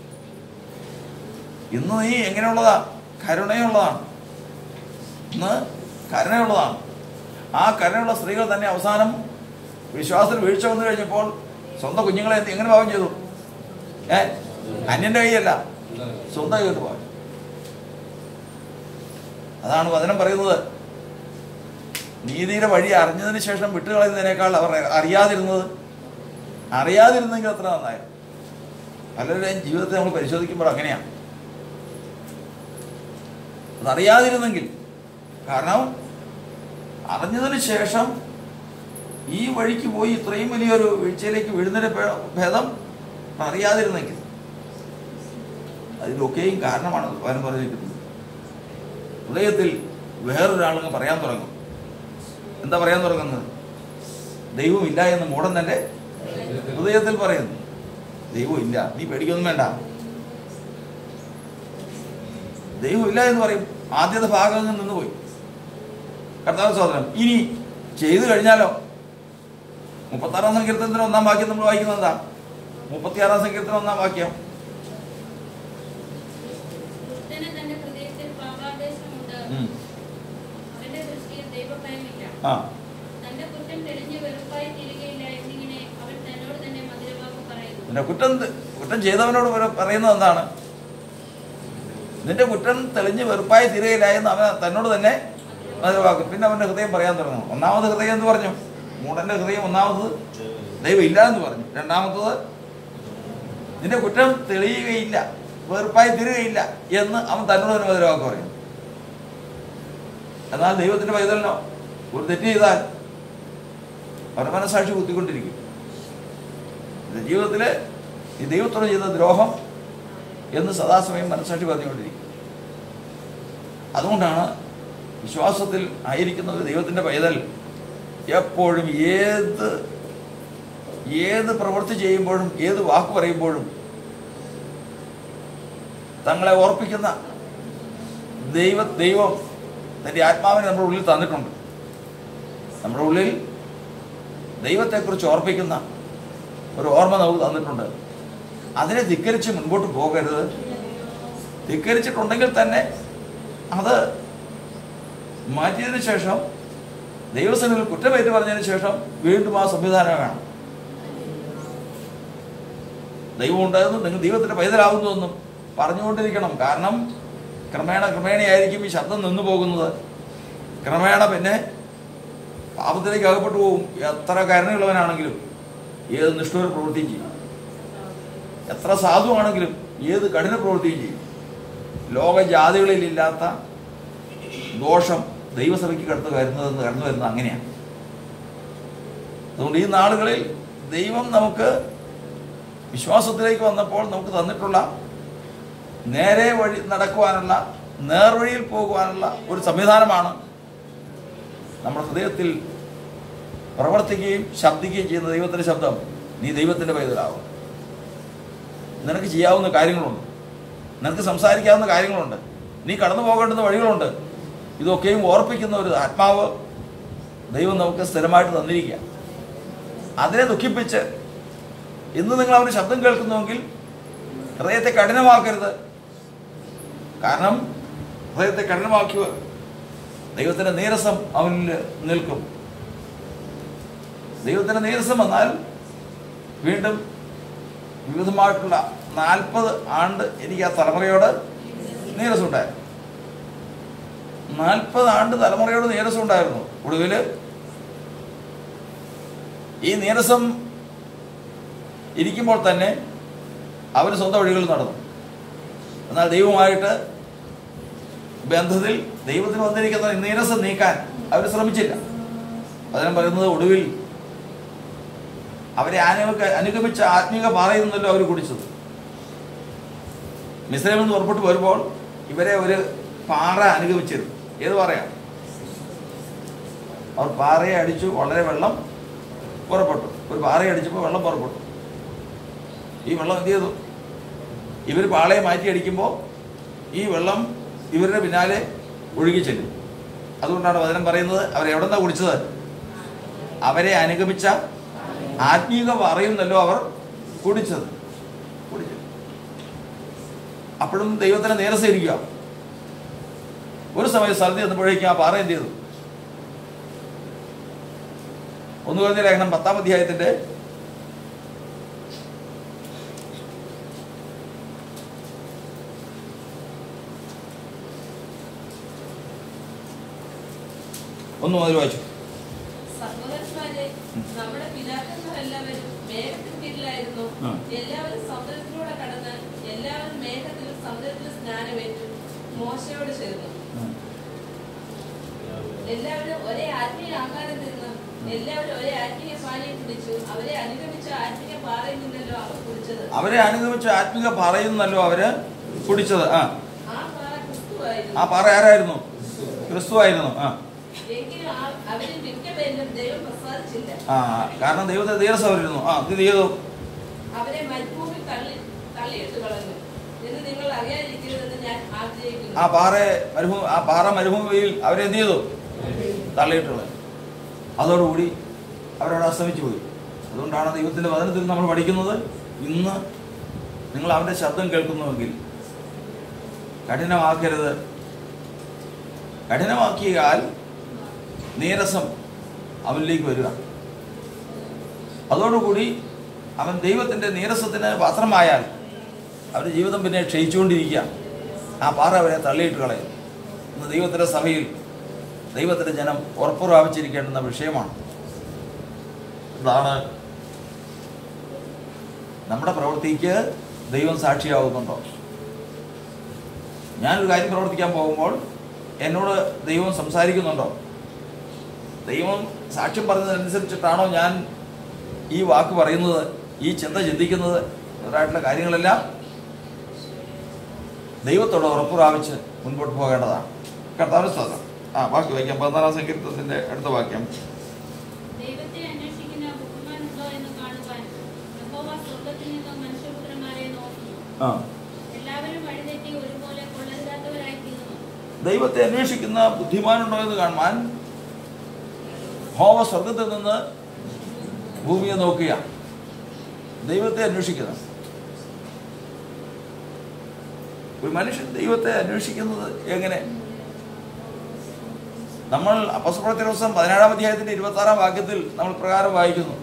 ഇന്ന് നീ എങ്ങനെയുള്ളതാ കരുണയുള്ളതാണ് ഇന്ന് കരുണയുള്ളതാണ് ആ കരുണയുള്ള സ്ത്രീകൾ തന്നെ അവസാനം വിശ്വാസത്തിൽ വീഴ്ച വന്നു കഴിഞ്ഞപ്പോൾ സ്വന്തം കുഞ്ഞുങ്ങളെ എന്ത് എങ്ങനെ പാവം ചെയ്തു ഏ അന്യന്റെ കൈയല്ല സ്വന്തം കൈ കൊണ്ട് പാവം അതാണ് വചനം പറയുന്നത് നീതിയുടെ വഴി അറിഞ്ഞതിന് ശേഷം വിട്ടുകളയുന്നതിനേക്കാൾ അവർ അറിയാതിരുന്നത് അറിയാതിരുന്നെങ്കിൽ അത്ര നന്നായിരുന്നു പലരുടെയും ജീവിതത്തെ നമ്മൾ പരിശോധിക്കുമ്പോൾ അങ്ങനെയാണ് അതറിയാതിരുന്നെങ്കിൽ കാരണം അറിഞ്ഞതിന് ശേഷം ഈ വഴിക്ക് പോയി ഇത്രയും വലിയൊരു വീഴ്ചയിലേക്ക് വീഴുന്നതിന് ഭേ- ഭേദം അറിയാതിരുന്നെങ്കിൽ അതിലൊക്കെയും കാരണമാണ് അവൻ പറഞ്ഞിരിക്കുന്നത് ഹൃദയത്തിൽ വേറൊരാളങ്ങ് പറയാൻ തുടങ്ങും എന്താ പറയാൻ തുടങ്ങുന്നത് ദൈവമില്ല എന്ന് മൂടൻ തന്റെ ഹൃദയത്തിൽ പറയുന്നു ദൈവം ഇല്ല നീ പേടിക്കൊന്നും വേണ്ട ദൈവം ഇല്ല എന്ന് പറയും ആദ്യത്തെ ഭാഗം നിന്ന് പോയി കർത്താവ് സഹോദരൻ ഇനി ചെയ്തു കഴിഞ്ഞാലോ മുപ്പത്താറാം സങ്കീർത്തനത്തിന് ഒന്നാം വാക്യം നമ്മൾ വായിക്കുന്നത് എന്താ മുപ്പത്തിയാറാം സങ്കീർത്തനം ഒന്നാം വാക്യം ദുഷ്ടന് തന്റെ ഹൃദയത്തിൽ പാപാദേശമുണ്ട് ഉം. അവന്റെ ദൃഷ്ടിയിൽ ദൈവഭയമില്ല ആ തന്റെ കുറ്റം തെളിഞ്ഞ് വെറുപ്പായി തീരുകയില്ല എന്നിങ്ങനെ അവൻ തന്നോട് തന്നെ മധുരവാക്ക് പറയുന്നു നിന്റെ കുറ്റം ത- കുറ്റം ചെയ്തവനോട് പറ- പറയുന്നത് എന്താണ് നിന്റെ കുറ്റം തെളിഞ്ഞ് വെറുപ്പായി തീരുകയില്ല എന്ന് അവൻ തന്നോട് തന്നെ മധുരവാക്കും പിന്നെ അവന്റെ ഹൃദയം പറയാൻ തുടങ്ങും ഒന്നാമത് ഹൃദയം എന്ന് പറഞ്ഞു മൂടന്റെ ഹൃദയം ഒന്നാമത് ദൈവം ഇല്ല എന്ന് പറഞ്ഞു രണ്ടാമത്തത് നിന്റെ കുറ്റം തെളിയുകയില്ല വെറുപ്പായി തീരുകയില്ല എന്ന് അവൻ തന്നോട് തന്നെ മധുരവാക്ക് പറയും എന്നാൽ ദൈവത്തിന്റെ പൈതലിനോ ഒരു തെറ്റ് ചെയ്താൽ അവരുടെ മനസാക്ഷി കുത്തിക്കൊണ്ടിരിക്കും ഇത് ജീവിതത്തിൽ ഈ ദൈവത്തോട് ചെയ്ത ദ്രോഹം എന്ന് സദാസമയം മനസാക്ഷി പറഞ്ഞുകൊണ്ടിരിക്കും അതുകൊണ്ടാണ് വിശ്വാസത്തിൽ ആയിരിക്കുന്ന ഒരു ദൈവത്തിൻ്റെ പൈതൽ എപ്പോഴും ഏത് ഏത് പ്രവൃത്തി ചെയ്യുമ്പോഴും ഏത് വാക്ക് പറയുമ്പോഴും തങ്ങളെ ഓർപ്പിക്കുന്ന ദൈവ ദൈവം തൻ്റെ ആത്മാവിനെ നമ്മുടെ ഉള്ളിൽ തന്നിട്ടുണ്ട് നമ്മുടെ ഉള്ളിൽ ദൈവത്തെക്കുറിച്ച് ഓർപ്പിക്കുന്ന ഒരു ഓർമ്മ നമുക്ക് തന്നിട്ടുണ്ട് അതിനെ ധിക്കരിച്ച് മുൻപോട്ട് പോകരുത് ധിക്കരിച്ചിട്ടുണ്ടെങ്കിൽ തന്നെ അത് മാറ്റിയതിനു ശേഷം ദൈവസേനയിൽ കുറ്റമേറ്റ് പറഞ്ഞതിന് ശേഷം വീണ്ടും ആ സംവിധാനം വേണം ദൈവം ഉണ്ടായിരുന്നു നിങ്ങൾ ദൈവത്തിന്റെ പൈതലാകുന്നതെന്നും പറഞ്ഞുകൊണ്ടിരിക്കണം കാരണം ക്രമേണ ക്രമേണയായിരിക്കും ഈ ശബ്ദം നിന്നു പോകുന്നത് ക്രമേണ പിന്നെ പാപത്തിലേക്ക് അകപ്പെട്ടു പോകും എത്ര കരുണയുള്ളവനാണെങ്കിലും ഏത് നിഷ്ഠൂര പ്രവൃത്തിയും ചെയ്യും എത്ര സാധുവാണെങ്കിലും ഏത് കഠിന പ്രവൃത്തിയും ചെയ്യും ലോക ജാതികളിലില്ലാത്ത ദോഷം ദൈവസഭയ്ക്ക് കടന്നു വരുന്നതെന്ന് കടന്നു വരുന്നത് അങ്ങനെയാണ് അതുകൊണ്ട് ഈ നാളുകളിൽ ദൈവം നമുക്ക് വിശ്വാസത്തിലേക്ക് വന്നപ്പോൾ നമുക്ക് തന്നിട്ടുള്ള നേരെ വഴി നടക്കുവാനുള്ള നേർവഴിയിൽ പോകുവാനുള്ള ഒരു സംവിധാനമാണ് നമ്മുടെ ഹൃദയത്തിൽ പ്രവർത്തിക്കുകയും ശബ്ദിക്കുകയും ചെയ്യുന്ന ദൈവത്തിൻ്റെ ശബ്ദം നീ ദൈവത്തിൻ്റെ പൈതലാവും നിനക്ക് ചെയ്യാവുന്ന കാര്യങ്ങളുണ്ട് നിനക്ക് സംസാരിക്കാവുന്ന കാര്യങ്ങളുണ്ട് നീ കടന്നു പോകേണ്ടുന്ന വഴികളുണ്ട് ഇതൊക്കെയും ഓർപ്പിക്കുന്ന ഒരു ആത്മാവ് ദൈവം നമുക്ക് സ്ഥിരമായിട്ട് തന്നിരിക്കുക അതിനെ ദുഃഖിപ്പിച്ച് ഇന്ന് നിങ്ങൾ അവൻ്റെ ശബ്ദം കേൾക്കുന്നുവെങ്കിൽ ഹൃദയത്തെ കഠിനമാക്കരുത് കാരണം ഹൃദയത്തെ കഠിനമാക്കിയവർ ദൈവത്തിൻ്റെ നീരസം അവനിൽ നിൽക്കും ദൈവത്തിൻ്റെ നീരസം വന്നാൽ വീണ്ടും വിവിധമായിട്ടുള്ള നാൽപ്പത് ആണ്ട് എനിക്ക് ആ തലമുറയോട് നീരസം ഉണ്ടായിരുന്നു നാൽപ്പത് ആണ്ട് തലമുറയോട് നീരസം ഉണ്ടായിരുന്നു ഒടുവിൽ ഈ നീരസം ഇരിക്കുമ്പോൾ തന്നെ അവർ സ്വന്തം വഴികളിൽ നടന്നു എന്നാൽ ദൈവമായിട്ട് ബന്ധത്തിൽ ദൈവത്തിന് വന്നിരിക്കുന്ന നീരസം നീക്കാൻ അവർ ശ്രമിച്ചില്ല അതിനും പറയുന്നത് ഒടുവിൽ അവരെ അനുഗ അനുഗമിച്ച ആത്മീക പാറയിൽ നിന്നല്ലോ അവർ കുടിച്ചത് മിസ്രൈമിൽ നിന്ന് പുറപ്പെട്ടു വരുമ്പോൾ ഇവരെ ഒരു പാറ അനുഗമിച്ചിരുന്നു ഏത് പാറയാണ് അവർ പാറയെ അടിച്ചു വളരെ വെള്ളം പുറപ്പെട്ടു ഒരു പാറയെ അടിച്ചപ്പോൾ വെള്ളം പുറപ്പെട്ടു ഈ വെള്ളം എന്ത് ചെയ്തു ഇവർ പാളയെ മാറ്റി അടിക്കുമ്പോൾ ഈ വെള്ളം ഇവരുടെ പിന്നാലെ ഒഴുകി ചെല്ലും അതുകൊണ്ടാണ് വചനം പറയുന്നത് അവർ എവിടെ നിന്നാണ് കുടിച്ചത് അവരെ അനുഗമിച്ച ആത്മീക പറയുന്നല്ലോ അവർ കുടിച്ചത് കുടിച്ചത് അപ്പോഴും ദൈവത്തിനെ നേരസം ഇരിക്കുക ഒരു സമയം സ്ഥലത്ത് ചെന്നപ്പോഴേക്കും ആ പാറ എന്ത് ചെയ്തു ഒന്ന് കുറഞ്ഞ ലേഖനം പത്താം അധ്യായത്തിന്റെ ഒന്ന് മുതൽ വായിച്ചു സഹോദരന്മാരെ നമ്മുടെ പിതാക്കന്മാരെല്ലാവരും മേഘത്തിന് കീഴിലായിരുന്നു ആ. എല്ലാവരും സമുദ്രത്തിലൂടെ കടന്ന് എല്ലാവരും മേഘത്തിലും സമുദ്രത്തിലും സ്നാനമേറ്റു മോശയോട് ചേർന്നു എല്ലാവരും ഒരേ ആത്മീയ ആഹാരം തിന്നു എല്ലാവരും ഒരേ ആത്മീയ പാനീയം കുടിച്ചു അവരെ അനുഗമിച്ച ആത്മീയ പാറയിൽ നിന്നല്ലോ അവർ കുടിച്ചത് അവരെ അനുഗമിച്ച ആത്മിക പറയുന്നല്ലോ അവര് കുടിച്ചത് ആ ആ പാറ ക്രിസ്തുവായിരുന്നു ആ പാറ ആരായിരുന്നു ക്രിസ്തു ആയിരുന്നു ആ എങ്കിലും ആ- അവരിൽ മിക്കപേരിലും ദൈവം പ്രസാദിച്ചില്ല ആ കാരണം ദൈവത്തെ ധീരസം അവരിരുന്നു ആ ഇത് ചെയ്തു അവരെ മരുഭൂമി തള്ളി തള്ളിയിട്ട് കളഞ്ഞു എന്ന് നിങ്ങൾ അറിയാതിരിക്കരുതെന്ന് ഞാൻ ആഗ്രഹിക്കുന്നു ആ പാറ മരുഭൂമി ആ പാറ മരുഭൂമിയിൽ അവരെ എന്ത് ചെയ്തു തള്ളിയിട്ടുള്ളത് അതോടുകൂടി അവരവിടെ അസ്തമിച്ചു പോയി അതുകൊണ്ടാണ് ദൈവത്തിൻ്റെ വചനത്തിൽ നമ്മൾ പഠിക്കുന്നത് ഇന്ന് നിങ്ങൾ അവൻ്റെ ശബ്ദം കേൾക്കുന്നുവെങ്കിൽ കഠിനമാക്കരുത് കഠിനമാക്കിയാൽ നീരസം അവനിലേക്ക് വരിക അതോടുകൂടി അവൻ ദൈവത്തിൻ്റെ നീരസത്തിന് പാത്രമായാൽ അവരുടെ ജീവിതം പിന്നെ ക്ഷയിച്ചുകൊണ്ടിരിക്കുക ആ പാറ അവരെ തള്ളിയിട്ട് കളയും ഇന്ന് ദൈവത്തിൻ്റെ സഭയിൽ ദൈവത്തിൻ്റെ ജനം ഉറപ്പ് പ്രാപിച്ചിരിക്കേണ്ടുന്ന വിഷയമാണ് ഇതാണ് നമ്മുടെ പ്രവൃത്തിക്ക് ദൈവം സാക്ഷിയാവുന്നുണ്ടോ ഞാനൊരു കാര്യം പ്രവർത്തിക്കാൻ പോകുമ്പോൾ എന്നോട് ദൈവം സംസാരിക്കുന്നുണ്ടോ ദൈവം സാക്ഷ്യം പറഞ്ഞതനുസരിച്ചിട്ടാണോ ഞാൻ ഈ വാക്ക് പറയുന്നത് ഈ ചിന്ത ചിന്തിക്കുന്നത് ഇവരായിട്ടുള്ള കാര്യങ്ങളെല്ലാം ദൈവത്തോട് ഉറപ്പ് പ്രാപിച്ച് മുൻപോട്ട് പോകേണ്ടതാണ് കർത്താവിന് സ്തോത്രം ആ ബാക്കി വാക്യം പതിനാലാം സങ്കീർത്തനത്തിന്റെ അടുത്ത വാക്യം ദൈവത്തെ അന്വേഷിക്കുന്ന ബുദ്ധിമാനുണ്ടോ എന്ന് കാണുവാൻ യഹോവ സ്വർഗ്ഗത്തിൽ നിന്നും മനുഷ്യപുത്രന്മാരെ നോക്കി ആ എല്ലാവരും വഴിതെറ്റി ഒരുപോലെ കൊള്ളരുതാത്തവരായി തീർന്നു ദൈവത്തെ അന്വേഷിക്കുന്ന ബുദ്ധിമാനുണ്ടോ എന്ന് കാണുവാൻ ഹോമ സ്വർഗത്തിൽ നിന്ന് ഭൂമിയെ നോക്കുക ദൈവത്തെ അന്വേഷിക്കണം ഒരു മനുഷ്യൻ ദൈവത്തെ അന്വേഷിക്കുന്നത് എങ്ങനെ നമ്മൾ അപ്പസ്പ്രവർത്തി ദിവസം പതിനേഴാം അധ്യായത്തിന്റെ ഇരുപത്തി ആറാം വാക്യത്തിൽ നമ്മൾ പ്രകാരം വായിക്കുന്നു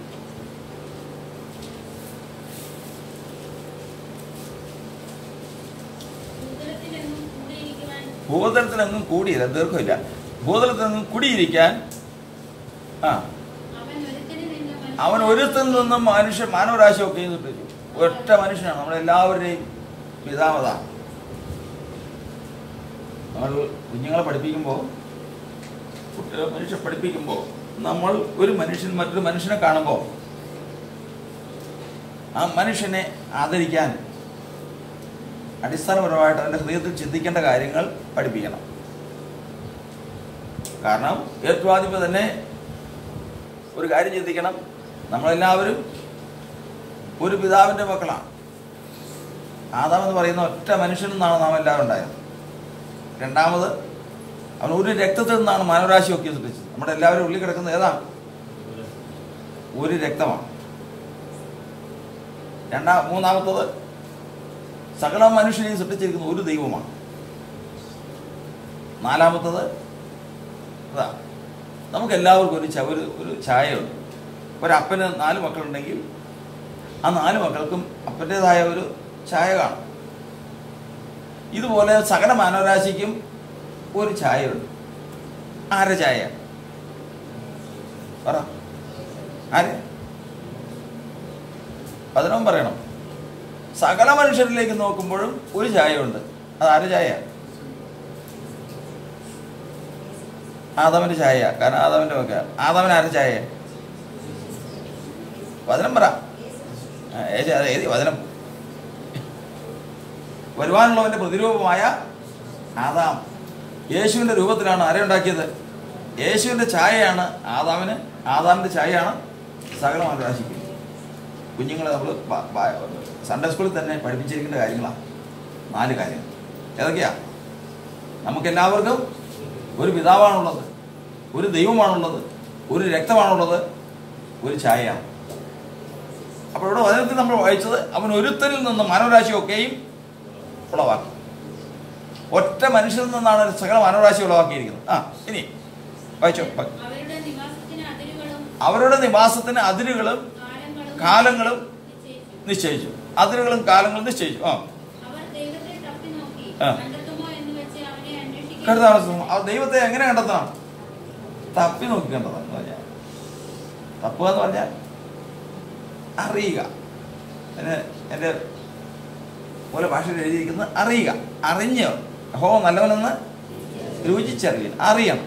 ഭൂതലത്തിലെങ്ങും കൂടിയിരിക്കുവാൻ ഭൂതലത്തിലെങ്ങും കൂടിയില്ല ദീർഘമില്ല ഭൂതലത്തിലെങ്ങും കുടിയിരിക്കാൻ ആ അവൻ ഒരുത്തനിൽ നിന്ന് മനുഷ്യനെ അവൻ ഒരുത്തിൽ നിന്നും മനുഷ്യ മാനവരാശി ഒക്കെ ചെയ്തിട്ടു ഒറ്റ മനുഷ്യനാണ് നമ്മളെല്ലാവരുടെയും പിതാമതാണ് നമ്മൾ കുഞ്ഞുങ്ങളെ പഠിപ്പിക്കുമ്പോൾ കുട്ടികളെ മനുഷ്യ പഠിപ്പിക്കുമ്പോൾ നമ്മൾ ഒരു മനുഷ്യൻ മറ്റൊരു മനുഷ്യനെ കാണുമ്പോൾ ആ മനുഷ്യനെ ആദരിക്കാൻ അടിസ്ഥാനപരമായിട്ട് അവൻ്റെ ഹൃദയത്തിൽ ചിന്തിക്കേണ്ട കാര്യങ്ങൾ പഠിപ്പിക്കണം കാരണം ഏറ്റവും ആദ്യമേ തന്നെ ഒരു കാര്യം ചിന്തിക്കണം നമ്മളെല്ലാവരും ഒരു പിതാവിൻ്റെ മക്കളാണ് ആദാം എന്ന് പറയുന്ന ഒറ്റ മനുഷ്യനിൽ നിന്നാണ് നാം എല്ലാവരും ഉണ്ടായത് രണ്ടാമത് അവൻ ഒരു രക്തത്തിൽ നിന്നാണ് മാനവരാശിയൊക്കെ സൃഷ്ടിച്ചത് നമ്മുടെ എല്ലാവരും ഉള്ളിൽ കിടക്കുന്ന ഏതാണ് ഒരു രക്തമാണ് രണ്ടാ മൂന്നാമത്തത് സകല മനുഷ്യനെയും സൃഷ്ടിച്ചിരിക്കുന്ന ഒരു ദൈവമാണ് നാലാമത്തത് അതാ നമുക്ക് എല്ലാവർക്കും ഒരു ച ഒരു ഒരു ഛായയുണ്ട് ഒരപ്പന് നാല് മക്കളുണ്ടെങ്കിൽ ആ നാല് മക്കൾക്കും അപ്പൻ്റെതായ ഒരു ഛായ കാണും ഇതുപോലെ സകല മാനവരാശിക്കും ഒരു ഛായയുണ്ട് ആരെ ഛായ പറ ആരെ പതിനൊന്നും പറയണം സകല മനുഷ്യരിലേക്ക് നോക്കുമ്പോഴും ഒരു ഛായയുണ്ട് അത് ആരെ ഛായ ആദാമിന്റെ ഛായ കാരണം ആദാമിന്റെ ഒക്കെ ആദാമിന് ആരുടെ ഛായ വചനം പറ ആ, ഏത് അത് ഏത് വചനം വരുവാനുള്ളവന്റെ പ്രതിരൂപമായ ആദാം യേശുവിന്റെ രൂപത്തിലാണ് ആരെ ഉണ്ടാക്കിയത് യേശുവിന്റെ ഛായയാണ് ആദാമിന് ആദാമിന്റെ ഛായയാണ് സകല മാനരാശിക്ക് കുഞ്ഞുങ്ങളെ നമ്മൾ സൺഡേ സ്കൂളിൽ തന്നെ പഠിപ്പിച്ചിരിക്കേണ്ട കാര്യങ്ങളാണ് നാല് കാര്യങ്ങൾ ഏതൊക്കെയാ നമുക്കെല്ലാവർക്കും ഒരു പിതാവാണുള്ളത് ഒരു ദൈവമാണുള്ളത് ഒരു രക്തമാണുള്ളത് ഒരു ഛായയാണ് അപ്പോൾ ഇവിടെ വചനത്തിൽ നമ്മൾ വായിച്ചത് അവൻ ഒരുത്തനിൽ നിന്ന് മാനവരാശിയൊക്കെയും ഉളവാക്കി ഒറ്റ മനുഷ്യരിൽ നിന്നാണ് സകല മാനവരാശി ഉളവാക്കിയിരിക്കുന്നത് ആ ഇനി വായിച്ചോ ബ- അവരുടെ നിവാസത്തിന് അതിരുകളും അവരുടെ നിവാസത്തിന് അതിരുകളും കാലങ്ങളും കാലങ്ങളും നിശ്ചയിച്ചു നിശ്ചയിച്ചു അതിരുകളും കാലങ്ങളും നിശ്ചയിച്ചു ആ അവർ ദൈവത്തെ തപ്പി നോക്കി ആ. കണ്ടെത്തുമോ എന്ന് വെച്ച് അവനെ അന്വേഷിക്കാൻ കരുതാവസ്ഥ ആ ദൈവത്തെ എങ്ങനെ കണ്ടെത്തണം തപ്പി നോക്കി കണ്ടെത്തണം എന്ന് പറഞ്ഞാൽ തപ്പുക എന്ന് പറഞ്ഞാൽ അറിയുക അതിന് എൻ്റെ പോലെ ഭാഷയിൽ എഴുതിയിരിക്കുന്നത് അറിയുക അറിഞ്ഞ് ഹോ നല്ലവനെന്ന് രുചിച്ചറിയണം അറിയണം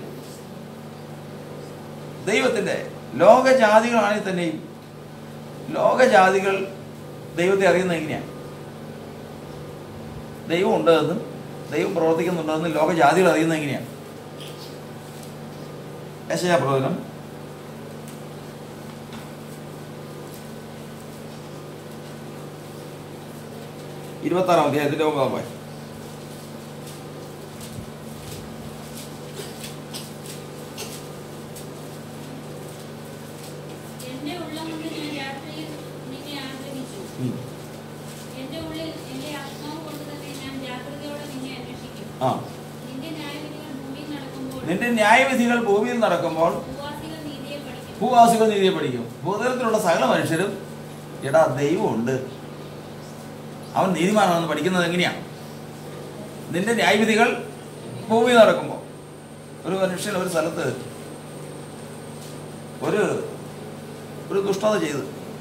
ദൈവത്തിൻ്റെ ലോകജാതികളാണെങ്കിൽ തന്നെയും ലോകജാതികൾ ദൈവത്തെ അറിയുന്നത് എങ്ങനെയാണ് ദൈവം ഉണ്ടെന്നും ദൈവം പ്രവർത്തിക്കുന്നുണ്ടെന്നും ലോകജാതികൾ അറിയുന്നത് എങ്ങനെയാണ് യശയാ പ്രവചനം ഇരുപത്താറാം അധ്യായത്തിന്റെ ഒമ്പതാം വാക്യം എന്റെ ഉള്ളം കൊണ്ട് ഞാൻ രാത്രിയിൽ നിന്നെ ആഗ്രഹിച്ചു ഉം. എന്റെ ഉള്ളിൽ എന്റെ ആത്മാവ് കൊണ്ട് തന്നെ ഞാൻ ജാഗ്രതയോടെ നിന്നെ അന്വേഷിക്കും ആ നിന്റെ ന്യായവിധികൾ ഭൂമിയിൽ നടക്കുമ്പോൾ നിന്റെ ന്യായവിധികൾ ഭൂമിയിൽ നടക്കുമ്പോൾ ഭൂവാസികൾ നീതിയെ പഠിക്കും ഭൂവാസികൾ നീതിയെ പഠിക്കും ഭൂതലത്തിലുള്ള സകല മനുഷ്യരും എടാ ദൈവമുണ്ട് അവൻ നീതിമാനാണെന്ന് പഠിക്കുന്നത് എങ്ങനെയാണ് നിന്റെ ന്യായവിധികൾ ഭൂമിയിൽ നടക്കുമ്പോൾ ഒരു മനുഷ്യൻ ഒരു സ്ഥലത്ത് ഒരു ഒരു ദുഷ്ടത ചെയ്ത്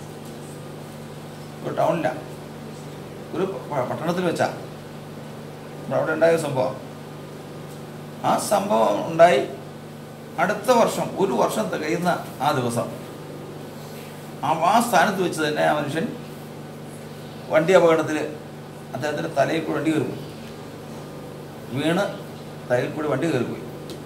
ഒരു ടൗണില ഒരു പ- പട്ടണത്തിൽ വെച്ചാ നമ്മുടെ അവിടെ ഉണ്ടായ ഒരു സംഭവം ആ സംഭവം ഉണ്ടായി അടുത്ത വർഷം ഒരു വർഷം തികയുന്ന ആ ദിവസം ആ ആ സ്ഥാനത്ത് വെച്ച് തന്നെ ആ മനുഷ്യൻ വണ്ടി അപകടത്തിൽ അദ്ദേഹത്തിൻ്റെ തലയിൽ കൂടി വണ്ടി കയറിപ്പോയി വീണ് തലയിൽ കൂടി വണ്ടി കയറിപ്പോയി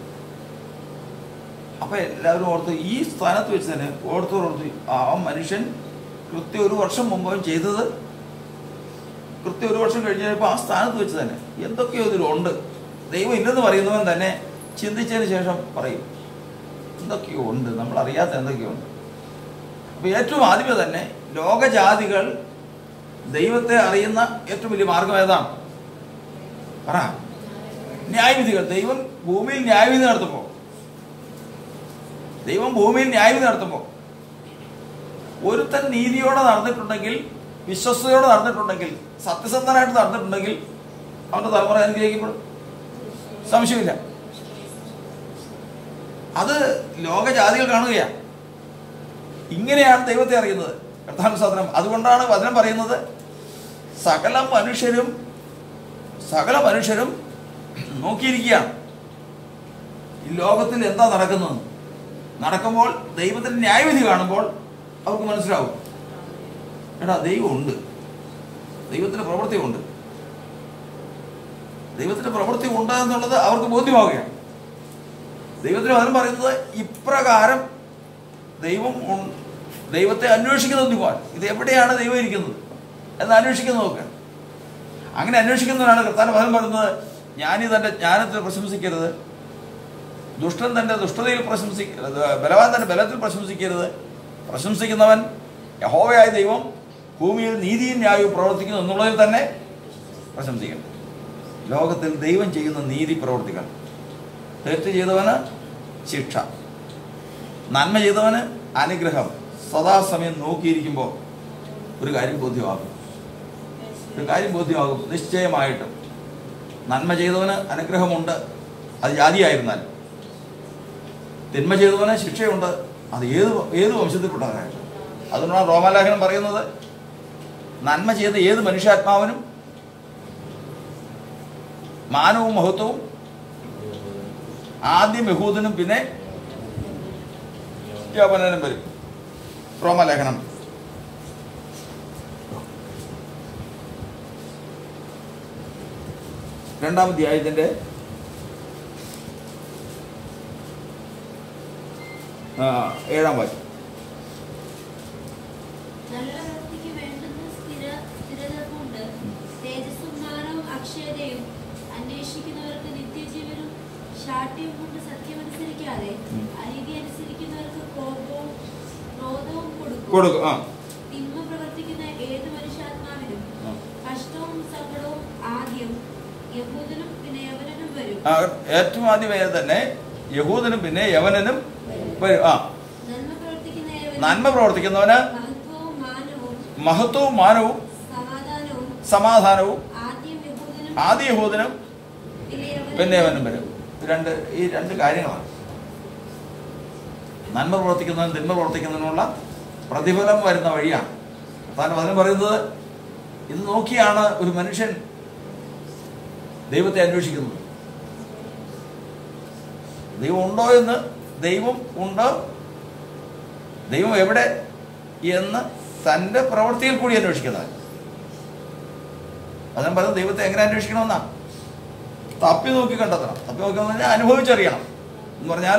അപ്പം എല്ലാവരും ഓർത്ത് ഈ സ്ഥാനത്ത് വെച്ച് തന്നെ ഓർത്ത് ഓർത്ത് ആ മനുഷ്യൻ കൃത്യം ഒരു വർഷം മുമ്പ് അവൻ ചെയ്തത് കൃത്യം ഒരു വർഷം കഴിഞ്ഞപ്പോൾ ആ സ്ഥാനത്ത് വെച്ച് തന്നെ എന്തൊക്കെയോ ഇതിലുണ്ട് ദൈവം ഇല്ലെന്ന് പറയുന്നവൻ തന്നെ ചിന്തിച്ചതിന് ശേഷം പറയും എന്തൊക്കെയോ ഉണ്ട് നമ്മൾ അറിയാത്ത എന്തൊക്കെയോ ഉണ്ട് അപ്പോൾ ഏറ്റവും ആദ്യമേ തന്നെ ലോകജാതികൾ ദൈവത്തെ അറിയുന്ന ഏറ്റവും വലിയ മാർഗം ഏതാണ് പറ ന്യായവിധികൾ ദൈവം ഭൂമിയിൽ ന്യായവിധി നടത്തുമ്പോൾ ദൈവം ഭൂമിയിൽ ന്യായവിധി നടത്തുമ്പോൾ ഒരുത്തൻ നീതിയോടെ നടന്നിട്ടുണ്ടെങ്കിൽ വിശ്വസ്തയോടെ നടന്നിട്ടുണ്ടെങ്കിൽ സത്യസന്ധനായിട്ട് നടന്നിട്ടുണ്ടെങ്കിൽ അവന്റെ തലമുറ അനുഗ്രഹിക്കപ്പെടും സംശയമില്ല അത് ലോകജാതികൾ കാണുകയാണ് ഇങ്ങനെയാണ് ദൈവത്തെ അറിയുന്നത് കർത്താവ് സാധനം അതുകൊണ്ടാണ് വചനം പറയുന്നത് സകല മനുഷ്യരും സകല മനുഷ്യരും നോക്കിയിരിക്കുകയാണ് ഈ ലോകത്തിൽ എന്താ നടക്കുന്നത് നടക്കുമ്പോൾ ദൈവത്തിന്റെ ന്യായവിധി കാണുമ്പോൾ അവർക്ക് മനസ്സിലാവും എടാ ദൈവമുണ്ട് ദൈവത്തിന്റെ പ്രവൃത്തി ഉണ്ട് ദൈവത്തിന്റെ പ്രവൃത്തി ഉണ്ട് എന്നുള്ളത് അവർക്ക് ബോധ്യമാവുകയാണ് ദൈവത്തിന് വചനം പറയുന്നത് ഇപ്രകാരം ദൈവം ഉൺ- ദൈവത്തെ അന്വേഷിക്കുന്ന ബുദ്ധിമാൻ ഇത് എവിടെയാണ് ദൈവം ഇരിക്കുന്നത് എന്ന് അന്വേഷിക്കുന്ന നോക്കുക അങ്ങനെ അന്വേഷിക്കുന്നവരാണ് കർത്താൻ വചനം പറയുന്നത് ജ്ഞാനി തന്റെ ജ്ഞാനത്തിൽ പ്രശംസിക്കരുത് ദുഷ്ടൻ തന്റെ ദുഷ്ടതയിൽ പ്രശംസിക്കരുത് ബലവാൻ തന്റെ ബലത്തിൽ പ്രശംസിക്കരുത് പ്രശംസിക്കുന്നവൻ യഹോവയായ ദൈവം ഭൂമിയിൽ നീതിയും ന്യായവും പ്രവർത്തിക്കുന്നു എന്നുള്ളതിൽ തന്നെ പ്രശംസിക്കണം ലോകത്തിൽ ദൈവം ചെയ്യുന്ന നീതി പ്രവർത്തികൾ തെറ്റ് ചെയ്തവന് ശിക്ഷ നന്മ ചെയ്തവന് അനുഗ്രഹം സദാസമയം നോക്കിയിരിക്കുമ്പോൾ ഒരു കാര്യം ബോധ്യമാകും ഒരു കാര്യം ബോധ്യമാകും നിശ്ചയമായിട്ടും നന്മ ചെയ്തവന് അനുഗ്രഹമുണ്ട് അത് ജാതിയായിരുന്നാൽ തിന്മ ചെയ്തവന് ശിക്ഷയുണ്ട് അത് ഏത് ഏത് വംശത്തിൽപ്പെട്ടവനായിട്ട് അതുകൊണ്ടാണ് റോമാലേഖനം പറയുന്നത് നന്മ ചെയ്ത ഏത് മനുഷ്യാത്മാവിനും മാനവും മഹത്വവും ആദ്യം യഹൂദനും പിന്നെ യവനനും വരും റോമലേഖനം രണ്ടാം അധ്യായത്തിന്റെ ആ, ഏഴാം വാക്യം നല്ല പ്രവൃത്തിക്ക് വേണ്ടുന്ന സ്ഥിര സ്ഥിരത കൊണ്ട് തേജസ്സും മാനവും അക്ഷയതയും അന്വേഷിക്കുന്നവർക്ക് നിത്യജീവനും ശാഠ്യവും കൊണ്ട് സത്യമനുസരിക്കാതെ ഉം. അനീതി അനുസരിക്കുന്നവർക്ക് കോപവും ക്രോധവും കൊടുക്കും കൊടുക്കും ആ തിന്മ പ്രവർത്തിക്കുന്ന ഏത് മനുഷ്യാത്മാവിനും ആ. കഷ്ടവും സങ്കടവും ആദ്യം യഹൂദനും പിന്നെ യവനനും വരും ആ, ഏറ്റവും ആദ്യമേ തന്നെ യഹൂദനും പിന്നെ യവനനും വരും ആ നന്മ പ്രവർത്തിക്കുന്ന ഏവനും നന്മ പ്രവർത്തിക്കുന്നവന് മഹത്വവും മാനവും മഹത്വവും മാനവും സമാധാനവും സമാധാനവും ആദ്യം യഹൂദനും ആദ്യ യഹൂദനും പിന്നെ യവനനും പിന്നെ യവനും വരും ഇത് രണ്ട് ഈ രണ്ട് കാര്യങ്ങളാണ് നന്മ പ്രവർത്തിക്കുന്നതിനും തിന്മ പ്രവർത്തിക്കുന്നതിനുള്ള പ്രതിഫലം വരുന്ന വഴിയാണ് താൻ വചനം പറയുന്നത് ഇത് നോക്കിയാണ് ഒരു മനുഷ്യൻ ദൈവത്തെ അന്വേഷിക്കുന്നത് ദൈവം ഉണ്ടോ എന്ന് ദൈവം ഉണ്ടോ ദൈവം എവിടെ എന്ന് തൻ്റെ പ്രവൃത്തിയിൽ കൂടി അന്വേഷിക്കുന്നത് അതിനും പറയുന്നത് ദൈവത്തെ എങ്ങനെ അന്വേഷിക്കണമെന്നാ തപ്പി നോക്കി കണ്ടെത്തണം തപ്പി നോക്കി എന്ന് പറഞ്ഞാൽ അനുഭവിച്ചറിയണം എന്ന് പറഞ്ഞാൽ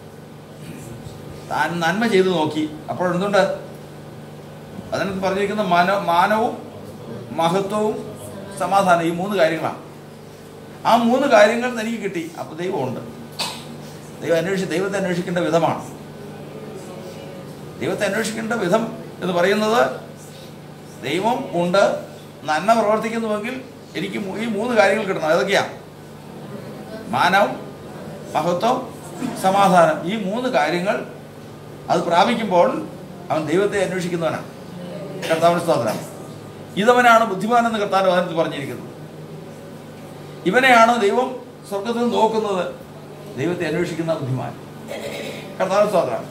താൻ നന്മ ചെയ്തു നോക്കി അപ്പോൾ എന്തുണ്ട് അതിനകത്ത് പറഞ്ഞിരിക്കുന്ന മാന മാനവും മഹത്വവും സമാധാനം ഈ മൂന്ന് കാര്യങ്ങളാണ് ആ മൂന്ന് കാര്യങ്ങൾ തനിക്ക് കിട്ടി അപ്പോൾ ദൈവമുണ്ട് ദൈവം അന്വേഷി ദൈവത്തെ അന്വേഷിക്കേണ്ട വിധമാണ് ദൈവത്തെ അന്വേഷിക്കേണ്ട വിധം എന്ന് പറയുന്നത് ദൈവം ഉണ്ട് നന്മ പ്രവർത്തിക്കുന്നുവെങ്കിൽ എനിക്ക് മൂ- ഈ മൂന്ന് കാര്യങ്ങൾ കിട്ടണം ഏതൊക്കെയാ മാനവും മഹത്വം സമാധാനം ഈ മൂന്ന് കാര്യങ്ങൾ അത് പ്രാപിക്കുമ്പോൾ അവൻ ദൈവത്തെ അന്വേഷിക്കുന്നവനാണ് കർത്താവിന് സ്തോത്രം ഇതവനാണ് ബുദ്ധിമാൻ എന്ന് കർത്താവ് വചനത്തിൽ പറഞ്ഞിരിക്കുന്നത് ഇവനെയാണ് ദൈവം സ്വർഗത്തിൽ നിന്ന് നോക്കുന്നത് ദൈവത്തെ അന്വേഷിക്കുന്ന ബുദ്ധിമാൻ കർത്താവ് സ്തോത്രം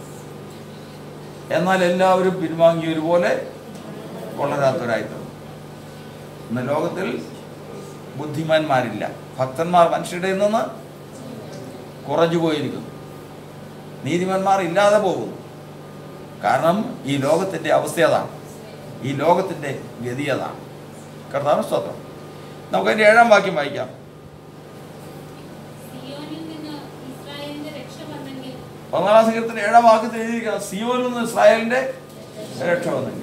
എന്നാൽ എല്ലാവരും പിൻവാങ്ങിയതുപോലെ വളരാത്തവരായിട്ടുണ്ട് ഇന്ന് ലോകത്തിൽ ബുദ്ധിമാന്മാരില്ല ഭക്തന്മാർ മനുഷ്യരുടെ നിന്ന് കുറഞ്ഞു പോയിരിക്കുന്നു നീതിമാന്മാർ ഇല്ലാതെ പോകുന്നു കാരണം ഈ ലോകത്തിൻ്റെ അവസ്ഥ അതാണ് ഈ ലോകത്തിൻ്റെ ഗതി അതാണ് കർത്താവ് സ്തോത്രം നമുക്കതിൻ്റെ ഏഴാം വാക്യം വായിക്കാം സിയോനിൽ നിന്ന് ഇസ്രായേലിന്റെ രക്ഷ വന്നെങ്കിൽ പതിനാലാം സംഘത്തിന്റെ ഏഴാം വാക്യത്തിൽ എഴുതിയിരിക്കണം സിയോനിൽ നിന്ന് ഇസ്രായേലിന്റെ രക്ഷ വന്നെങ്കിൽ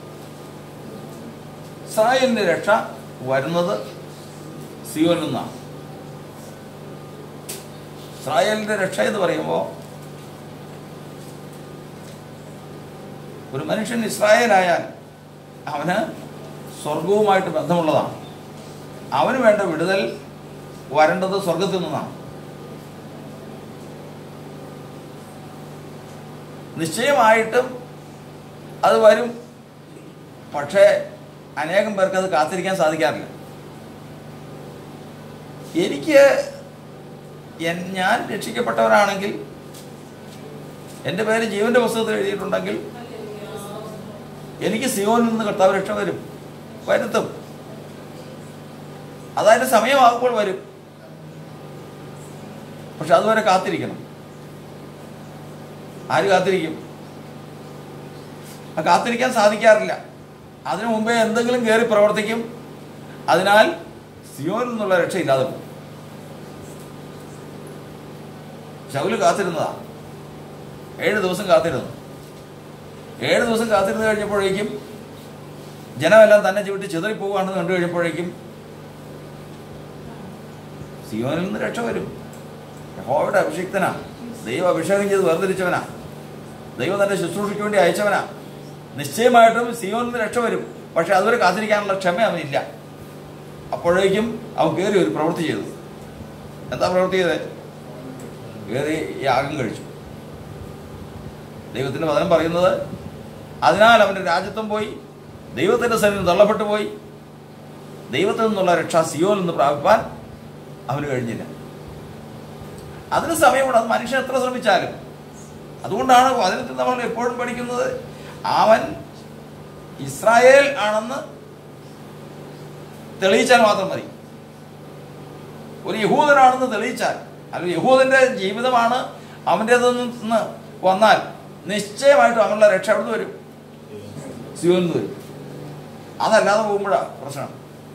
ഇസ്രായേലിന്റെ രക്ഷ വരുന്നത് സിയോനിൽ നിന്നാണ് ഇസ്രായേലിന്റെ രക്ഷ എന്ന് പറയുമ്പോൾ ഒരു മനുഷ്യൻ ഇസ്രായേലായാൽ അവന് സ്വർഗവുമായിട്ട് ബന്ധമുള്ളതാണ് അവന് വേണ്ട വിടുതൽ വരേണ്ടത് സ്വർഗത്തിൽ നിന്നാണ് നിശ്ചയമായിട്ടും അത് വരും പക്ഷേ അനേകം പേർക്ക് അത് കാത്തിരിക്കാൻ സാധിക്കാറില്ല എനിക്ക് എൻ- ഞാൻ രക്ഷിക്കപ്പെട്ടവരാണെങ്കിൽ എൻ്റെ പേര് ജീവന്റെ പുസ്തകത്തിൽ എഴുതിയിട്ടുണ്ടെങ്കിൽ എനിക്ക് സിയോനിൽ നിന്ന് കർത്താവ് രക്ഷ വരും വരുത്തും അതായത് സമയമാകുമ്പോൾ വരും പക്ഷെ അതുവരെ കാത്തിരിക്കണം ആര് കാത്തിരിക്കും ആ കാത്തിരിക്കാൻ സാധിക്കാറില്ല അതിനു മുമ്പേ എന്തെങ്കിലും കയറി പ്രവർത്തിക്കും അതിനാൽ സിയോനിൽ നിന്നുള്ള രക്ഷയില്ലാതെ പോകും ശൗല് കാത്തിരുന്നതാ ഏഴ് ദിവസം കാത്തിരുന്നു ഏഴ് ദിവസം കാത്തിരുന്ന് കഴിഞ്ഞപ്പോഴേക്കും ജനമെല്ലാം തന്നെ ചവിട്ടി ചിതറിപ്പോവുകയാണെന്ന് കണ്ടു കഴിഞ്ഞപ്പോഴേക്കും സിയോനിൽ നിന്ന് രക്ഷ വരും യഹോവയുടെ അഭിഷിക്തനാ ദൈവം അഭിഷേകം ചെയ്ത് വേർതിരിച്ചവനാ ദൈവം തന്റെ ശുശ്രൂഷയ്ക്ക് വേണ്ടി അയച്ചവനാ നിശ്ചയമായിട്ടും സിയോനിൽ നിന്ന് രക്ഷ വരും പക്ഷെ അതുവരെ കാത്തിരിക്കാനുള്ള ക്ഷമ അവനില്ല അപ്പോഴേക്കും അവൻ കയറി ഒരു പ്രവൃത്തി ചെയ്തു എന്താ പ്രവൃത്തി ചെയ്തത് കയറി യാഗം കഴിച്ചു ദൈവത്തിന്റെ വചനം പറയുന്നത് അതിനാൽ അവന്റെ രാജ്യത്വം പോയി ദൈവത്തിന്റെ സന്നിധി തള്ളപ്പെട്ടു പോയി ദൈവത്തിൽ നിന്നുള്ള രക്ഷ സിയോനിൽ നിന്ന് പ്രാപിപ്പാൻ അവന് കഴിഞ്ഞില്ല അതിന് സമയമുണ്ട് അത് മനുഷ്യൻ എത്ര ശ്രമിച്ചാലും അതുകൊണ്ടാണ് വചനത്തിൽ നമ്മൾ എപ്പോഴും പഠിക്കുന്നത് അവൻ ഇസ്രായേൽ ആണെന്ന് തെളിയിച്ചാൽ മാത്രം മതി ഒരു യഹൂദനാണെന്ന് തെളിയിച്ചാൽ അല്ലെങ്കിൽ യഹൂദന്റെ ജീവിതമാണ് അവൻ്റെതെന്ന് വന്നാൽ നിശ്ചയമായിട്ടും അവനുള്ള രക്ഷ എവിടെ വരും സിയോനിൽ നിന്ന് വരും അതല്ലാതെ പോകുമ്പോഴാണ് പ്രശ്നം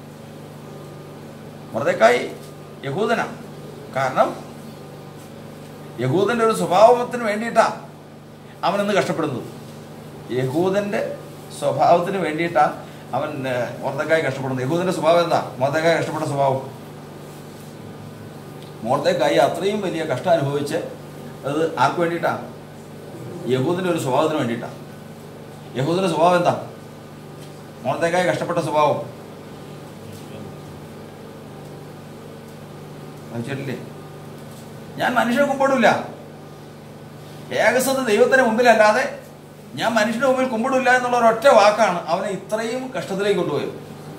മറുതേക്കായി യഹൂദനാണ് കാരണം യഹൂദന്റെ ഒരു സ്വഭാവത്തിന് വേണ്ടിയിട്ടാണ് അവനിന്ന് കഷ്ടപ്പെടുന്നത് യഹൂദന്റെ സ്വഭാവത്തിന് വേണ്ടിയിട്ടാണ് അവൻ മോർത്തക്കായി കഷ്ടപ്പെടുന്നത് യഹൂദന്റെ സ്വഭാവം എന്താ മോർത്തക്കായി കഷ്ടപ്പെട്ട സ്വഭാവം മോർത്തക്കായി അത്രയും വലിയ കഷ്ടം അനുഭവിച്ച് അത് ആർക്ക് വേണ്ടിയിട്ടാണ് യഹൂദിന്റെ ഒരു സ്വഭാവത്തിന് വേണ്ടിയിട്ടാണ് യഹൂദിന്റെ സ്വഭാവം എന്താ മോർത്തക്കായി കഷ്ടപ്പെട്ട സ്വഭാവം വായിച്ചിട്ടില്ലേ ഞാൻ മനുഷ്യനെ കുമ്പിടില്ല ഏകസത്ത് ദൈവത്തിന് മുമ്പിലല്ലാതെ ഞാൻ മനുഷ്യന്റെ മുമ്പിൽ കുമ്പിടില്ല എന്നുള്ള ഒരൊറ്റ വാക്കാണ് അവനെ ഇത്രയും കഷ്ടത്തിലേക്ക് കൊണ്ടുപോയത്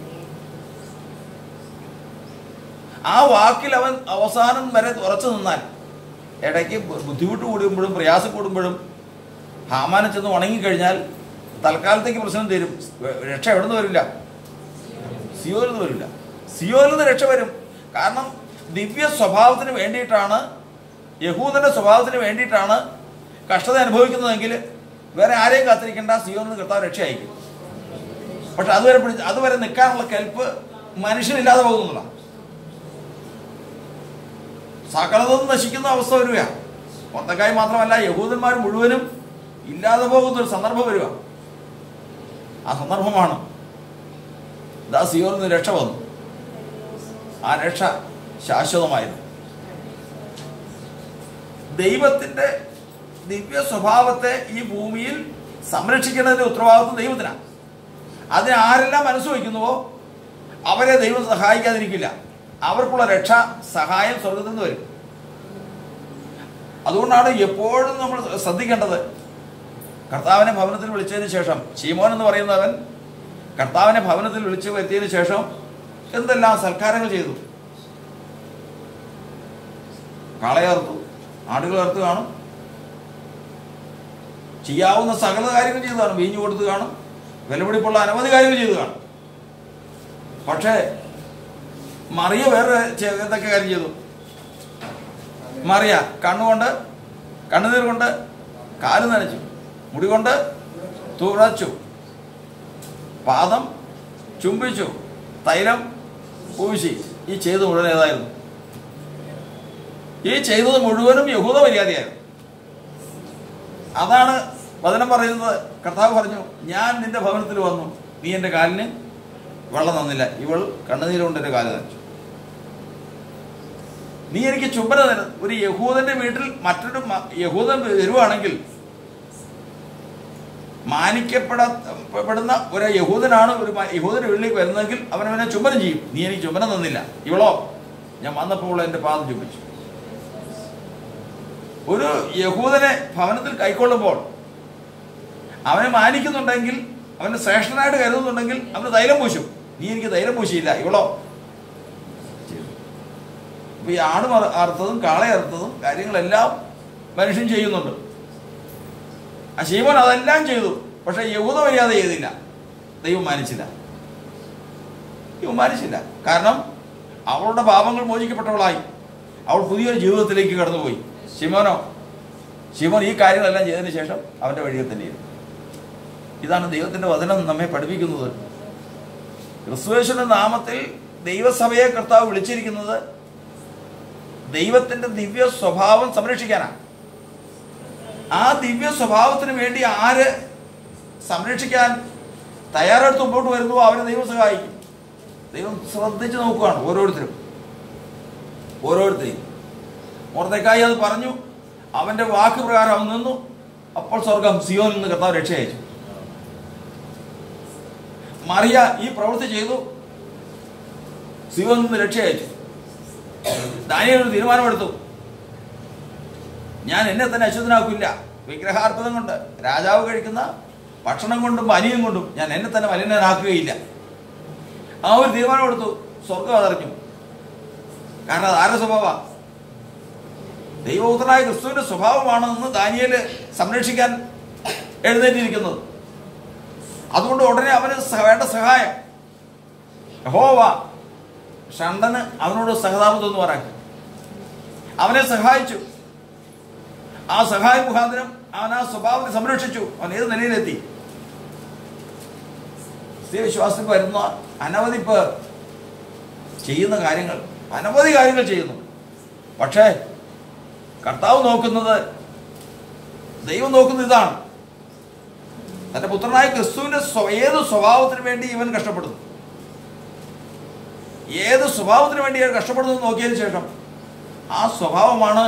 ആ വാക്കിൽ അവൻ അവസാനം വരെ ഉറച്ചു നിന്നാൽ ഇടയ്ക്ക് ബുദ്ധിമുട്ട് കൂടുമ്പോഴും പ്രയാസം കൂടുമ്പോഴും ഹാമാനെ ചെന്ന് ഉണങ്ങിക്കഴിഞ്ഞാൽ തൽക്കാലത്തേക്ക് പ്രശ്നം തരും രക്ഷ എവിടെ നിന്ന് വരില്ല സിയോയിൽ നിന്ന് വരില്ല സിയോയിൽ നിന്ന് രക്ഷ വരും കാരണം ദിവ്യ സ്വഭാവത്തിന് വേണ്ടിയിട്ടാണ് യഹൂദന്റെ സ്വഭാവത്തിന് വേണ്ടിയിട്ടാണ് കഷ്ടത അനുഭവിക്കുന്നതെങ്കിൽ വേറെ ആരെയും കാത്തിരിക്കേണ്ട സിയോന്ന് കർത്താവ് രക്ഷ അയക്കും പക്ഷെ അതുവരെ പിടിച്ച് അതുവരെ നിൽക്കാനുള്ള കെൽപ്പ് മനുഷ്യനില്ലാതെ പോകുന്നില്ല സകലതും നശിക്കുന്ന അവസ്ഥ വരിക മൊത്തക്കായി മാത്രമല്ല യഹൂദന്മാർ മുഴുവനും ഇല്ലാതെ പോകുന്ന ഒരു സന്ദർഭം വരിക ആ സന്ദർഭമാണ് ദാ സിയോറിൽ നിന്ന് രക്ഷ വന്നു ആ രക്ഷ ശാശ്വതമായിരുന്നു ദൈവത്തിന്റെ ദിവ്യ സ്വഭാവത്തെ ഈ ഭൂമിയിൽ സംരക്ഷിക്കുന്നതിന്റെ ഉത്തരവാദിത്വം ദൈവത്തിനാണ് അതിന് ആരെല്ലാം മനസ്സ് വയ്ക്കുന്നുവോ അവരെ ദൈവം സഹായിക്കാതിരിക്കില്ല അവർക്കുള്ള രക്ഷ സഹായം സ്വർഗത്തിൽ നിന്ന് വരും അതുകൊണ്ടാണ് എപ്പോഴും നമ്മൾ ശ്രദ്ധിക്കേണ്ടത് കർത്താവിനെ ഭവനത്തിൽ വിളിച്ചതിന് ശേഷം ശീമോൻ എന്ന് പറയുന്നവൻ കർത്താവിനെ ഭവനത്തിൽ വിളിച്ചു വരുത്തിയതിന് ശേഷം എന്തെല്ലാം സൽക്കാരങ്ങൾ ചെയ്തു കാളയർത്തു ആടുകൾ അറുത്ത് കാണും ചെയ്യാവുന്ന സകല കാര്യങ്ങൾ ചെയ്തു കാണും വീഞ്ഞു കൊടുത്ത് കാണും വിലപിടിപ്പുള്ള അനവധി കാര്യങ്ങൾ ചെയ്തു കാണും പക്ഷേ മറിയ വേറെ ചെ- എന്തൊക്കെ കാര്യം ചെയ്തു മറിയ കണ്ണുകൊണ്ട് കണ്ണുനീർ കൊണ്ട് കാല് നനച്ചു മുടി കൊണ്ട് തുറച്ചു പാദം ചുംബിച്ചു തൈലം പൂശി ഈ ചെയ്ത് മുഴുവൻ ഏതായിരുന്നു ഈ ചെയ്തത് മുഴുവനും യഹൂദ മര്യാദയായിരുന്നു അതാണ് വചനം പറയുന്നത് കർത്താവ് പറഞ്ഞു ഞാൻ നിന്റെ ഭവനത്തിൽ വന്നു നീ എൻ്റെ കാലിന് വെള്ളം തന്നില്ല ഇവൾ കണ്ണുനീരുകൊണ്ട് എൻ്റെ കാല് നനച്ചു നീ എനിക്ക് ചുംബന തരുന്നത് ഒരു യഹൂദന്റെ വീട്ടിൽ മറ്റൊരു മ- യഹൂദൻ വരുവാണെങ്കിൽ മാനിക്കപ്പെടപ്പെടുന്ന ഒരു യഹൂദനാണ് ഒരു മ- യഹൂദന്റെ വീട്ടിലേക്ക് വരുന്നതെങ്കിൽ അവൻ അവനെ ചുംബനം ചെയ്യും നീ എനിക്ക് ചുംബനം തന്നില്ല ഇവളോ ഞാൻ വന്നപ്പോൾ എൻ്റെ പാദം ചുംബിച്ചു ഒരു യഹൂദനെ ഭവനത്തിൽ കൈക്കൊള്ളുമ്പോൾ അവനെ മാനിക്കുന്നുണ്ടെങ്കിൽ അവനെ ശ്രേഷ്ഠനായിട്ട് കരുതുന്നുണ്ടെങ്കിൽ അവന് തൈലം പൂശും നീ എനിക്ക് തൈലം പൂശിയില്ല ഇവളോ അപ്പൊ ഈ ആട് മറ- അറുത്തതും കാള അറുത്തതും കാര്യങ്ങളെല്ലാം മനുഷ്യൻ ചെയ്യുന്നുണ്ട് ആ ശീമോൻ അതെല്ലാം ചെയ്തു പക്ഷെ യഹൂദ മര്യാദ ചെയ്തില്ല ദൈവം മാനിച്ചില്ല ദൈവം മാനിച്ചില്ല കാരണം അവളുടെ പാപങ്ങൾ മോചിക്കപ്പെട്ടവളായി അവൾ പുതിയൊരു ജീവിതത്തിലേക്ക് കടന്നുപോയി ശിമോനോ ശിമോൻ ഈ കാര്യങ്ങളെല്ലാം ചെയ്തതിന് ശേഷം അവന്റെ വഴിയിൽ തന്നെയിരുന്നു ഇതാണ് ദൈവത്തിന്റെ വചനം നമ്മെ പഠിപ്പിക്കുന്നത് ക്രിസ്തുവേശ്വരന്റെ നാമത്തിൽ ദൈവസഭയെ കർത്താവ് വിളിച്ചിരിക്കുന്നത് ദൈവത്തിന്റെ ദിവ്യ സ്വഭാവം സംരക്ഷിക്കാനാണ് ആ ദിവ്യ സ്വഭാവത്തിന് വേണ്ടി ആര് സംരക്ഷിക്കാൻ തയ്യാറെടുത്ത് മുമ്പോട്ട് വരുന്നുവോ അവരെ ദൈവം സഹായിക്കും ദൈവം ശ്രദ്ധിച്ച് നോക്കുകയാണ് ഓരോരുത്തരും ഓരോരുത്തരെയും മുറത്തേക്കായി അത് പറഞ്ഞു അവന്റെ വാക്ക് പ്രകാരം അവൻ നിന്നു അപ്പോൾ സ്വർഗം സിയോനിൽ നിന്ന് കർത്താവ് രക്ഷ അയച്ചു മറിയ ഈ പ്രവൃത്തി ചെയ്തു സിയോനിൽ നിന്ന് രക്ഷ അയച്ചു ദാനിയേൽ ഒരു തീരുമാനമെടുത്തു ഞാൻ എന്നെ തന്നെ അശുദ്ധനാക്കില്ല വിഗ്രഹാർപ്പതം കൊണ്ട് രാജാവ് കഴിക്കുന്ന ഭക്ഷണം കൊണ്ടും പാനീയം കൊണ്ടും ഞാൻ എന്നെ തന്നെ മലിനനാക്കുകയില്ല ആ ഒരു തീരുമാനമെടുത്തു സ്വർഗം അതറിഞ്ഞു കാരണം അത് ആരുടെ സ്വഭാവ ദൈവപുത്രനായ ക്രിസ്തുവിന്റെ സ്വഭാവമാണെന്ന് ദാനിയേല് സംരക്ഷിക്കാൻ എഴുന്നേറ്റിരിക്കുന്നത് അതുകൊണ്ട് ഉടനെ അവന് സഹ- വേണ്ട സഹായം യഹോവ ഷണ്ടന് അവനോട് സഹതാപം എന്ന് പറയാക്കി അവനെ സഹായിച്ചു ആ സഹായ മുഖാന്തരം അവൻ ആ സ്വഭാവത്തെ സംരക്ഷിച്ചു അവൻ ഏത് നിലയിലെത്തി ക്രിസ്തീയ വിശ്വാസത്തിൽ വരുന്ന അനവധി പേർ ചെയ്യുന്ന കാര്യങ്ങൾ അനവധി കാര്യങ്ങൾ ചെയ്യുന്നു പക്ഷേ കർത്താവ് നോക്കുന്നത് ദൈവം നോക്കുന്നത് ഇതാണ് തന്റെ പുത്രനായ ക്രിസ്തുവിന്റെ സ്വ- ഏത് സ്വഭാവത്തിന് വേണ്ടി ഇവൻ കഷ്ടപ്പെടുന്നു ഏത് സ്വഭാവത്തിന് വേണ്ടി അയാൾ കഷ്ടപ്പെടുന്നത് നോക്കിയതിന് ശേഷം ആ സ്വഭാവമാണ്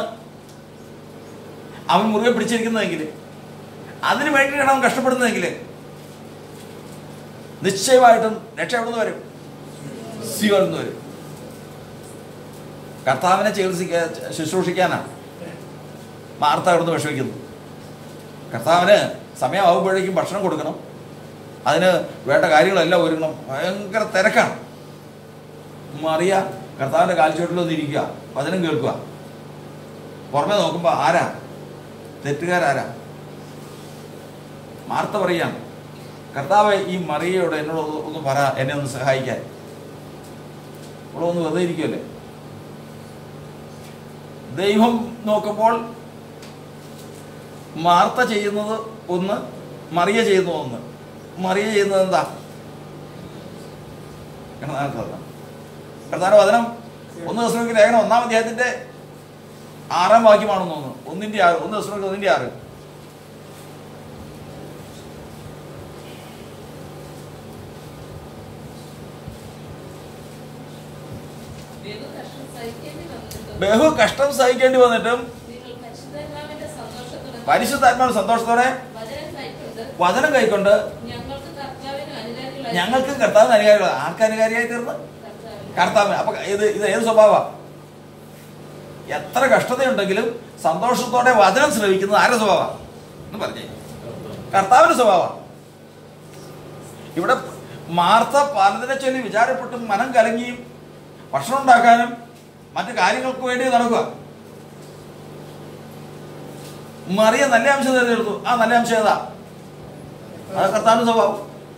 അവൻ മുറുകെ പിടിച്ചിരിക്കുന്നതെങ്കിൽ അതിനു വേണ്ടിയാണ് അവൻ കഷ്ടപ്പെടുന്നതെങ്കിൽ നിശ്ചയമായിട്ടും രക്ഷ എവിടെ നിന്ന് വരും സിയോനിൽ നിന്ന് വരും കർത്താവിനെ ചികിത്സിക്കാൻ ശുശ്രൂഷിക്കാനാണ് മാർത്ത അവിടുന്ന് വിഷമിക്കുന്നു കർത്താവിന് സമയമാകുമ്പോഴേക്കും ഭക്ഷണം കൊടുക്കണം അതിന് വേണ്ട കാര്യങ്ങളെല്ലാം ഒരുങ്ങണം ഭയങ്കര തിരക്കാണ് മറിയ കർത്താവിൻ്റെ കാൽച്ചുവട്ടിലൊന്ന് ഇരിക്കുക വചനം കേൾക്കുക പുറമെ നോക്കുമ്പോൾ ആരാ തെറ്റുകാരാരാ മാർത്ത പറയാണ് കർത്താവ് ഈ മറിയയോട് എന്നോട് ഒന്ന് ഒന്ന് പറ എന്നെ ഒന്ന് സഹായിക്കാൻ ഇവിടെ ഒന്ന് വെറുതെ ഇരിക്കുമല്ലേ ദൈവം നോക്കുമ്പോൾ മാർത്ത ചെയ്യുന്നത് ഒന്ന് മറിയ ചെയ്യുന്നത് ഒന്ന് മറിയ ചെയ്യുന്നത് എന്താ കർത്താവ് വചനം ഒന്ന് ദിവസം ലേഖനം ഒന്നാം അധ്യായത്തിന്റെ ആറാം വാക്യമാണെന്ന് തോന്നുന്നു ഒന്നിന്റെ ആറ് ഒന്ന് ദിവസം ഒന്നിന്റെ ആറ് ബഹു കഷ്ടം സഹിക്കേണ്ടി വന്നിട്ടും ബഹു കഷ്ടം സഹിക്കേണ്ടി വന്നിട്ടും നിങ്ങൾ പരിശുദ്ധാത്മാവിന്റെ സന്തോഷത്തോടെ പരിശുദ്ധാത്മാവ് സന്തോഷത്തോടെ വചനം കൈക്കൊണ്ട് വചനം കൈക്കൊണ്ട് ഞങ്ങൾക്ക് കർത്താവിനും അനുരാഗികളായി ഞങ്ങൾക്ക് കർത്താവിന് അനുകാരികൾ ആർക്ക് അനുകാരിയായി തീർന്ന് കർത്താവിന് കർത്താവ് അപ്പൊ ഇത് ഇത് ഏത് സ്വഭാവ എത്ര കഷ്ടതയുണ്ടെങ്കിലും സന്തോഷത്തോടെ വചനം ശ്രവിക്കുന്നത് ആരുടെ സ്വഭാവ എന്ന് പറഞ്ഞേ കർത്താവിന്റെ സ്വഭാവ ഇവിടെ മാർത്ത പലതിനെ ചൊല്ലി വിചാരപ്പെട്ടും മനം കലങ്ങിയും ഭക്ഷണം ഉണ്ടാക്കാനും മറ്റു കാര്യങ്ങൾക്ക് വേണ്ടി നടക്കുക മറിയ നല്ല അംശം തിരഞ്ഞെടുത്തു ആ നല്ല അംശം ഏതാ അത് കർത്താവിന്റെ സ്വഭാവം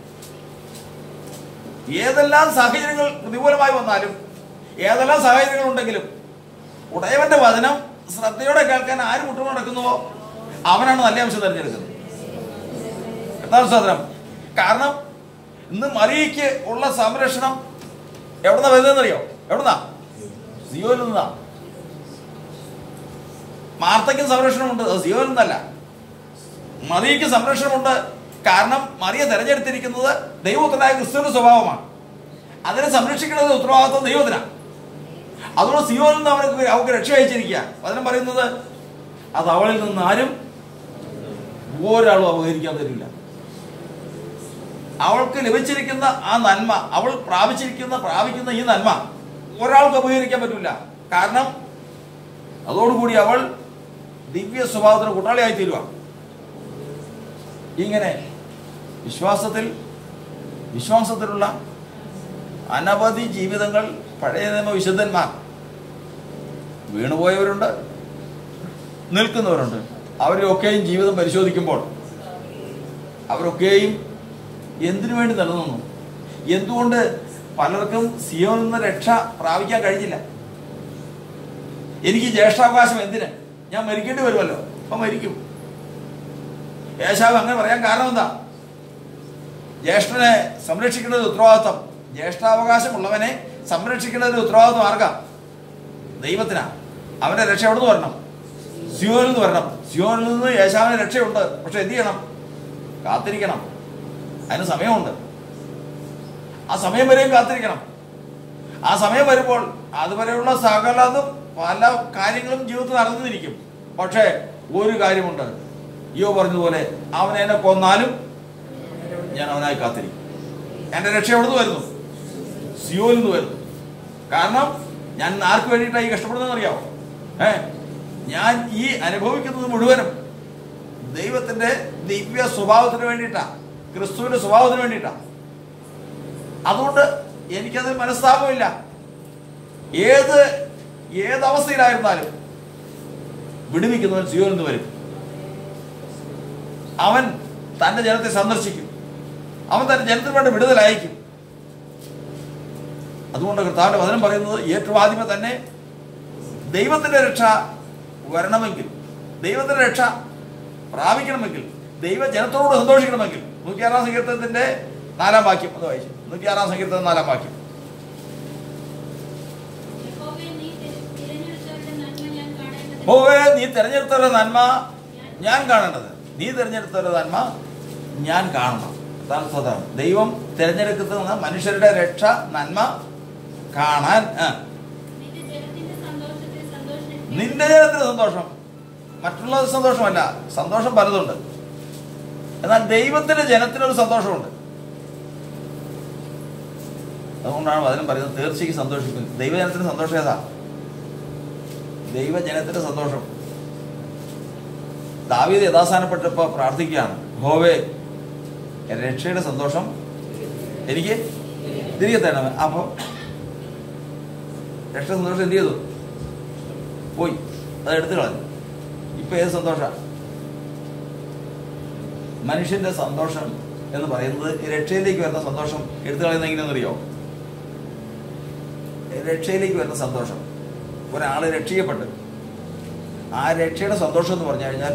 ഏതെല്ലാം സാഹചര്യങ്ങൾ പ്രതികൂലമായി വന്നാലും ഏതെല്ലാം സാഹചര്യങ്ങൾ ഉണ്ടെങ്കിലും ഉടയവന്റെ വചനം ശ്രദ്ധയോടെ കേൾക്കാൻ ആര് മുട്ടും നടക്കുന്നുവോ അവനാണ് നല്ല അംശം തിരഞ്ഞെടുക്കുന്നത് എന്താണ് സഹോദരം കാരണം ഇന്ന് മറിയയ്ക്ക് ഉള്ള സംരക്ഷണം എവിടുന്ന വരുന്നതെന്നറിയോ എവിടുന്നാ സിയോയിൽ നിന്നാ മാർത്തയ്ക്കും സംരക്ഷണമുണ്ട് അത് സിയോയിൽ നിന്നല്ല മറിയയ്ക്ക് സംരക്ഷണമുണ്ട് കാരണം മറിയ തെരഞ്ഞെടുത്തിരിക്കുന്നത് ദൈവത്തിനായ ക്രിസ്തുവിന്റെ സ്വഭാവമാണ് അതിനെ സംരക്ഷിക്കുന്നത് ഉത്തരവാദിത്വം ദൈവത്തിനാണ് അതുകൊണ്ട് സിയോനിൽ നിന്ന് അവർക്ക് അവർക്ക് രക്ഷ അയച്ചിരിക്കുക അതിനും പറയുന്നത് അത് അവളിൽ നിന്ന് ആരും ഒരാളും അപകരിക്കാൻ തരില്ല അവൾക്ക് ലഭിച്ചിരിക്കുന്ന ആ നന്മ അവൾ പ്രാപിച്ചിരിക്കുന്ന പ്രാപിക്കുന്ന ഈ നന്മ ഒരാൾക്ക് അപകരിക്കാൻ പറ്റില്ല കാരണം അതോടുകൂടി അവൾ ദിവ്യ സ്വഭാവത്തിന് കൂട്ടാളിയായി തീരുക ഇങ്ങനെ വിശ്വാസത്തിൽ വിശ്വാസത്തിലുള്ള അനവധി ജീവിതങ്ങൾ പഴയ നിയമ വിശുദ്ധന്മാർ വീണുപോയവരുണ്ട് നിൽക്കുന്നവരുണ്ട് അവരൊക്കെയും ജീവിതം പരിശോധിക്കുമ്പോൾ അവരൊക്കെയും എന്തിനു വേണ്ടി നിലനിന്നു എന്തുകൊണ്ട് പലർക്കും സിയോനിൽ നിന്ന് രക്ഷ പ്രാപിക്കാൻ കഴിഞ്ഞില്ല എനിക്ക് ജ്യേഷ്ഠാവകാശം എന്തിന് ഞാൻ മരിക്കേണ്ടി വരുമല്ലോ അപ്പൊ മരിക്കും യേശാവ് അങ്ങനെ പറയാൻ കാരണം എന്താ ജ്യേഷ്ഠനെ സംരക്ഷിക്കേണ്ടത് ഉത്തരവാദിത്വം ജ്യേഷ്ഠാവകാശമുള്ളവനെ സംരക്ഷിക്കേണ്ടത് ഉത്തരവാദിത്വം ആർക്കാ ദൈവത്തിനാ അവന്റെ രക്ഷ എവിടെ നിന്ന് വരണം സിയോനിൽ നിന്ന് വരണം സിയോനിൽ നിന്ന് യേശാവിന് രക്ഷയുണ്ട് പക്ഷെ എന്ത് ചെയ്യണം കാത്തിരിക്കണം അതിന് സമയമുണ്ട് ആ സമയം വരെയും കാത്തിരിക്കണം ആ സമയം വരുമ്പോൾ അതുവരെയുള്ള സകലതും പല കാര്യങ്ങളും ജീവിതത്തിൽ നടന്നിരിക്കും പക്ഷേ ഒരു കാര്യമുണ്ട് യോ പറഞ്ഞതുപോലെ അവൻ എന്നെ കൊന്നാലും ഞാൻ അവനായി കാത്തിരിക്കും എന്റെ രക്ഷ എവിടുന്ന് വരുന്നു സിയോയിൽ നിന്ന് വരുന്നു കാരണം ഞാൻ ആർക്ക് വേണ്ടിയിട്ടാണ് ഈ കഷ്ടപ്പെടുന്നതെന്ന് അറിയാമോ ഏ ഞാൻ ഈ അനുഭവിക്കുന്നത് മുഴുവനും ദൈവത്തിന്റെ ദിവ്യ സ്വഭാവത്തിന് വേണ്ടിയിട്ടാ ക്രിസ്തുവിന്റെ സ്വഭാവത്തിന് വേണ്ടിയിട്ടാ അതുകൊണ്ട് എനിക്കതിൽ മനസ്താപമില്ല ഏത് ഏത് അവസ്ഥയിലായിരുന്നാലും വിടുവിക്കുന്നവൻ സിയോയിൽ നിന്ന് വരും അവൻ തന്റെ ജനത്തെ സന്ദർശിക്കും അവൻ തന്റെ ജനത്തിന് വേണ്ട വിടുതൽ അയക്കും അതുകൊണ്ട് കർത്താവിന്റെ വചനം പറയുന്നത് ഏറ്റവും ആദ്യമേ തന്നെ ദൈവത്തിന്റെ രക്ഷ വരണമെങ്കിൽ ദൈവത്തിന്റെ രക്ഷ പ്രാപിക്കണമെങ്കിൽ ദൈവ ജനത്തോട് സന്തോഷിക്കണമെങ്കിൽ നൂറ്റിയാറാം സങ്കീർത്തനത്തിന്റെ നാലാം വാക്യം അത് വായിച്ചു നൂറ്റിയാറാം സങ്കീർത്തനം നാലാം വാക്യം യഹോവേ, നീ തിര- തിരഞ്ഞെടുത്തവരുടെ നന്മ ഞാൻ കാണേണ്ടതിന് ഓവേ നീ തിരഞ്ഞെടുത്തവരുടെ നന്മ ഞാൻ കാണേണ്ടത് നീ തിരഞ്ഞെടുത്തവരുടെ നന്മ ഞാൻ കാണണം അതാണ് സ്വതം ദൈവം തിരഞ്ഞെടുക്കുന്ന മനുഷ്യരുടെ രക്ഷ നന്മ കാണാൻ ആ. നിന്റെ ജനത്തിന്റെ സന്തോഷത്തിൽ സന്തോഷിപ്പിക്കുക. നിന്റെ ജനത്തിന് സന്തോഷം മറ്റുള്ള സന്തോഷമല്ല സന്തോഷം പലതുണ്ട് എന്നാൽ ദൈവത്തിന്റെ ജനത്തിനൊരു സന്തോഷമുണ്ട് അതുകൊണ്ടാണ് വചനം പറയുന്നത് തീർച്ചയ്ക്ക് സന്തോഷിക്കും ദൈവജനത്തിന് സന്തോഷം ഏതാ ദൈവജനത്തിന്റെ സന്തോഷം ദാവീദ് യഥാസ്ഥാനപ്പെട്ടപ്പോ പ്രാർത്ഥിക്കുകയാണ് ഹോവേ എൻ്റെ രക്ഷയുടെ സന്തോഷം എനിക്ക് തിരികെ തരണം അപ്പൊ രക്ഷ സന്തോഷം എന്ത് ചെയ്തു പോയി അത് എടുത്തു കളഞ്ഞു ഇപ്പൊ ഏത് സന്തോഷ മനുഷ്യന്റെ സന്തോഷം എന്ന് പറയുന്നത് ഈ രക്ഷയിലേക്ക് വരുന്ന സന്തോഷം എടുത്തു കളയുന്ന എങ്ങനെയാണെന്നറിയോ രക്ഷയിലേക്ക് വരുന്ന സന്തോഷം ഒരാള് രക്ഷിക്കപ്പെട്ട് ആ രക്ഷയുടെ സന്തോഷം എന്ന് പറഞ്ഞു കഴിഞ്ഞാൽ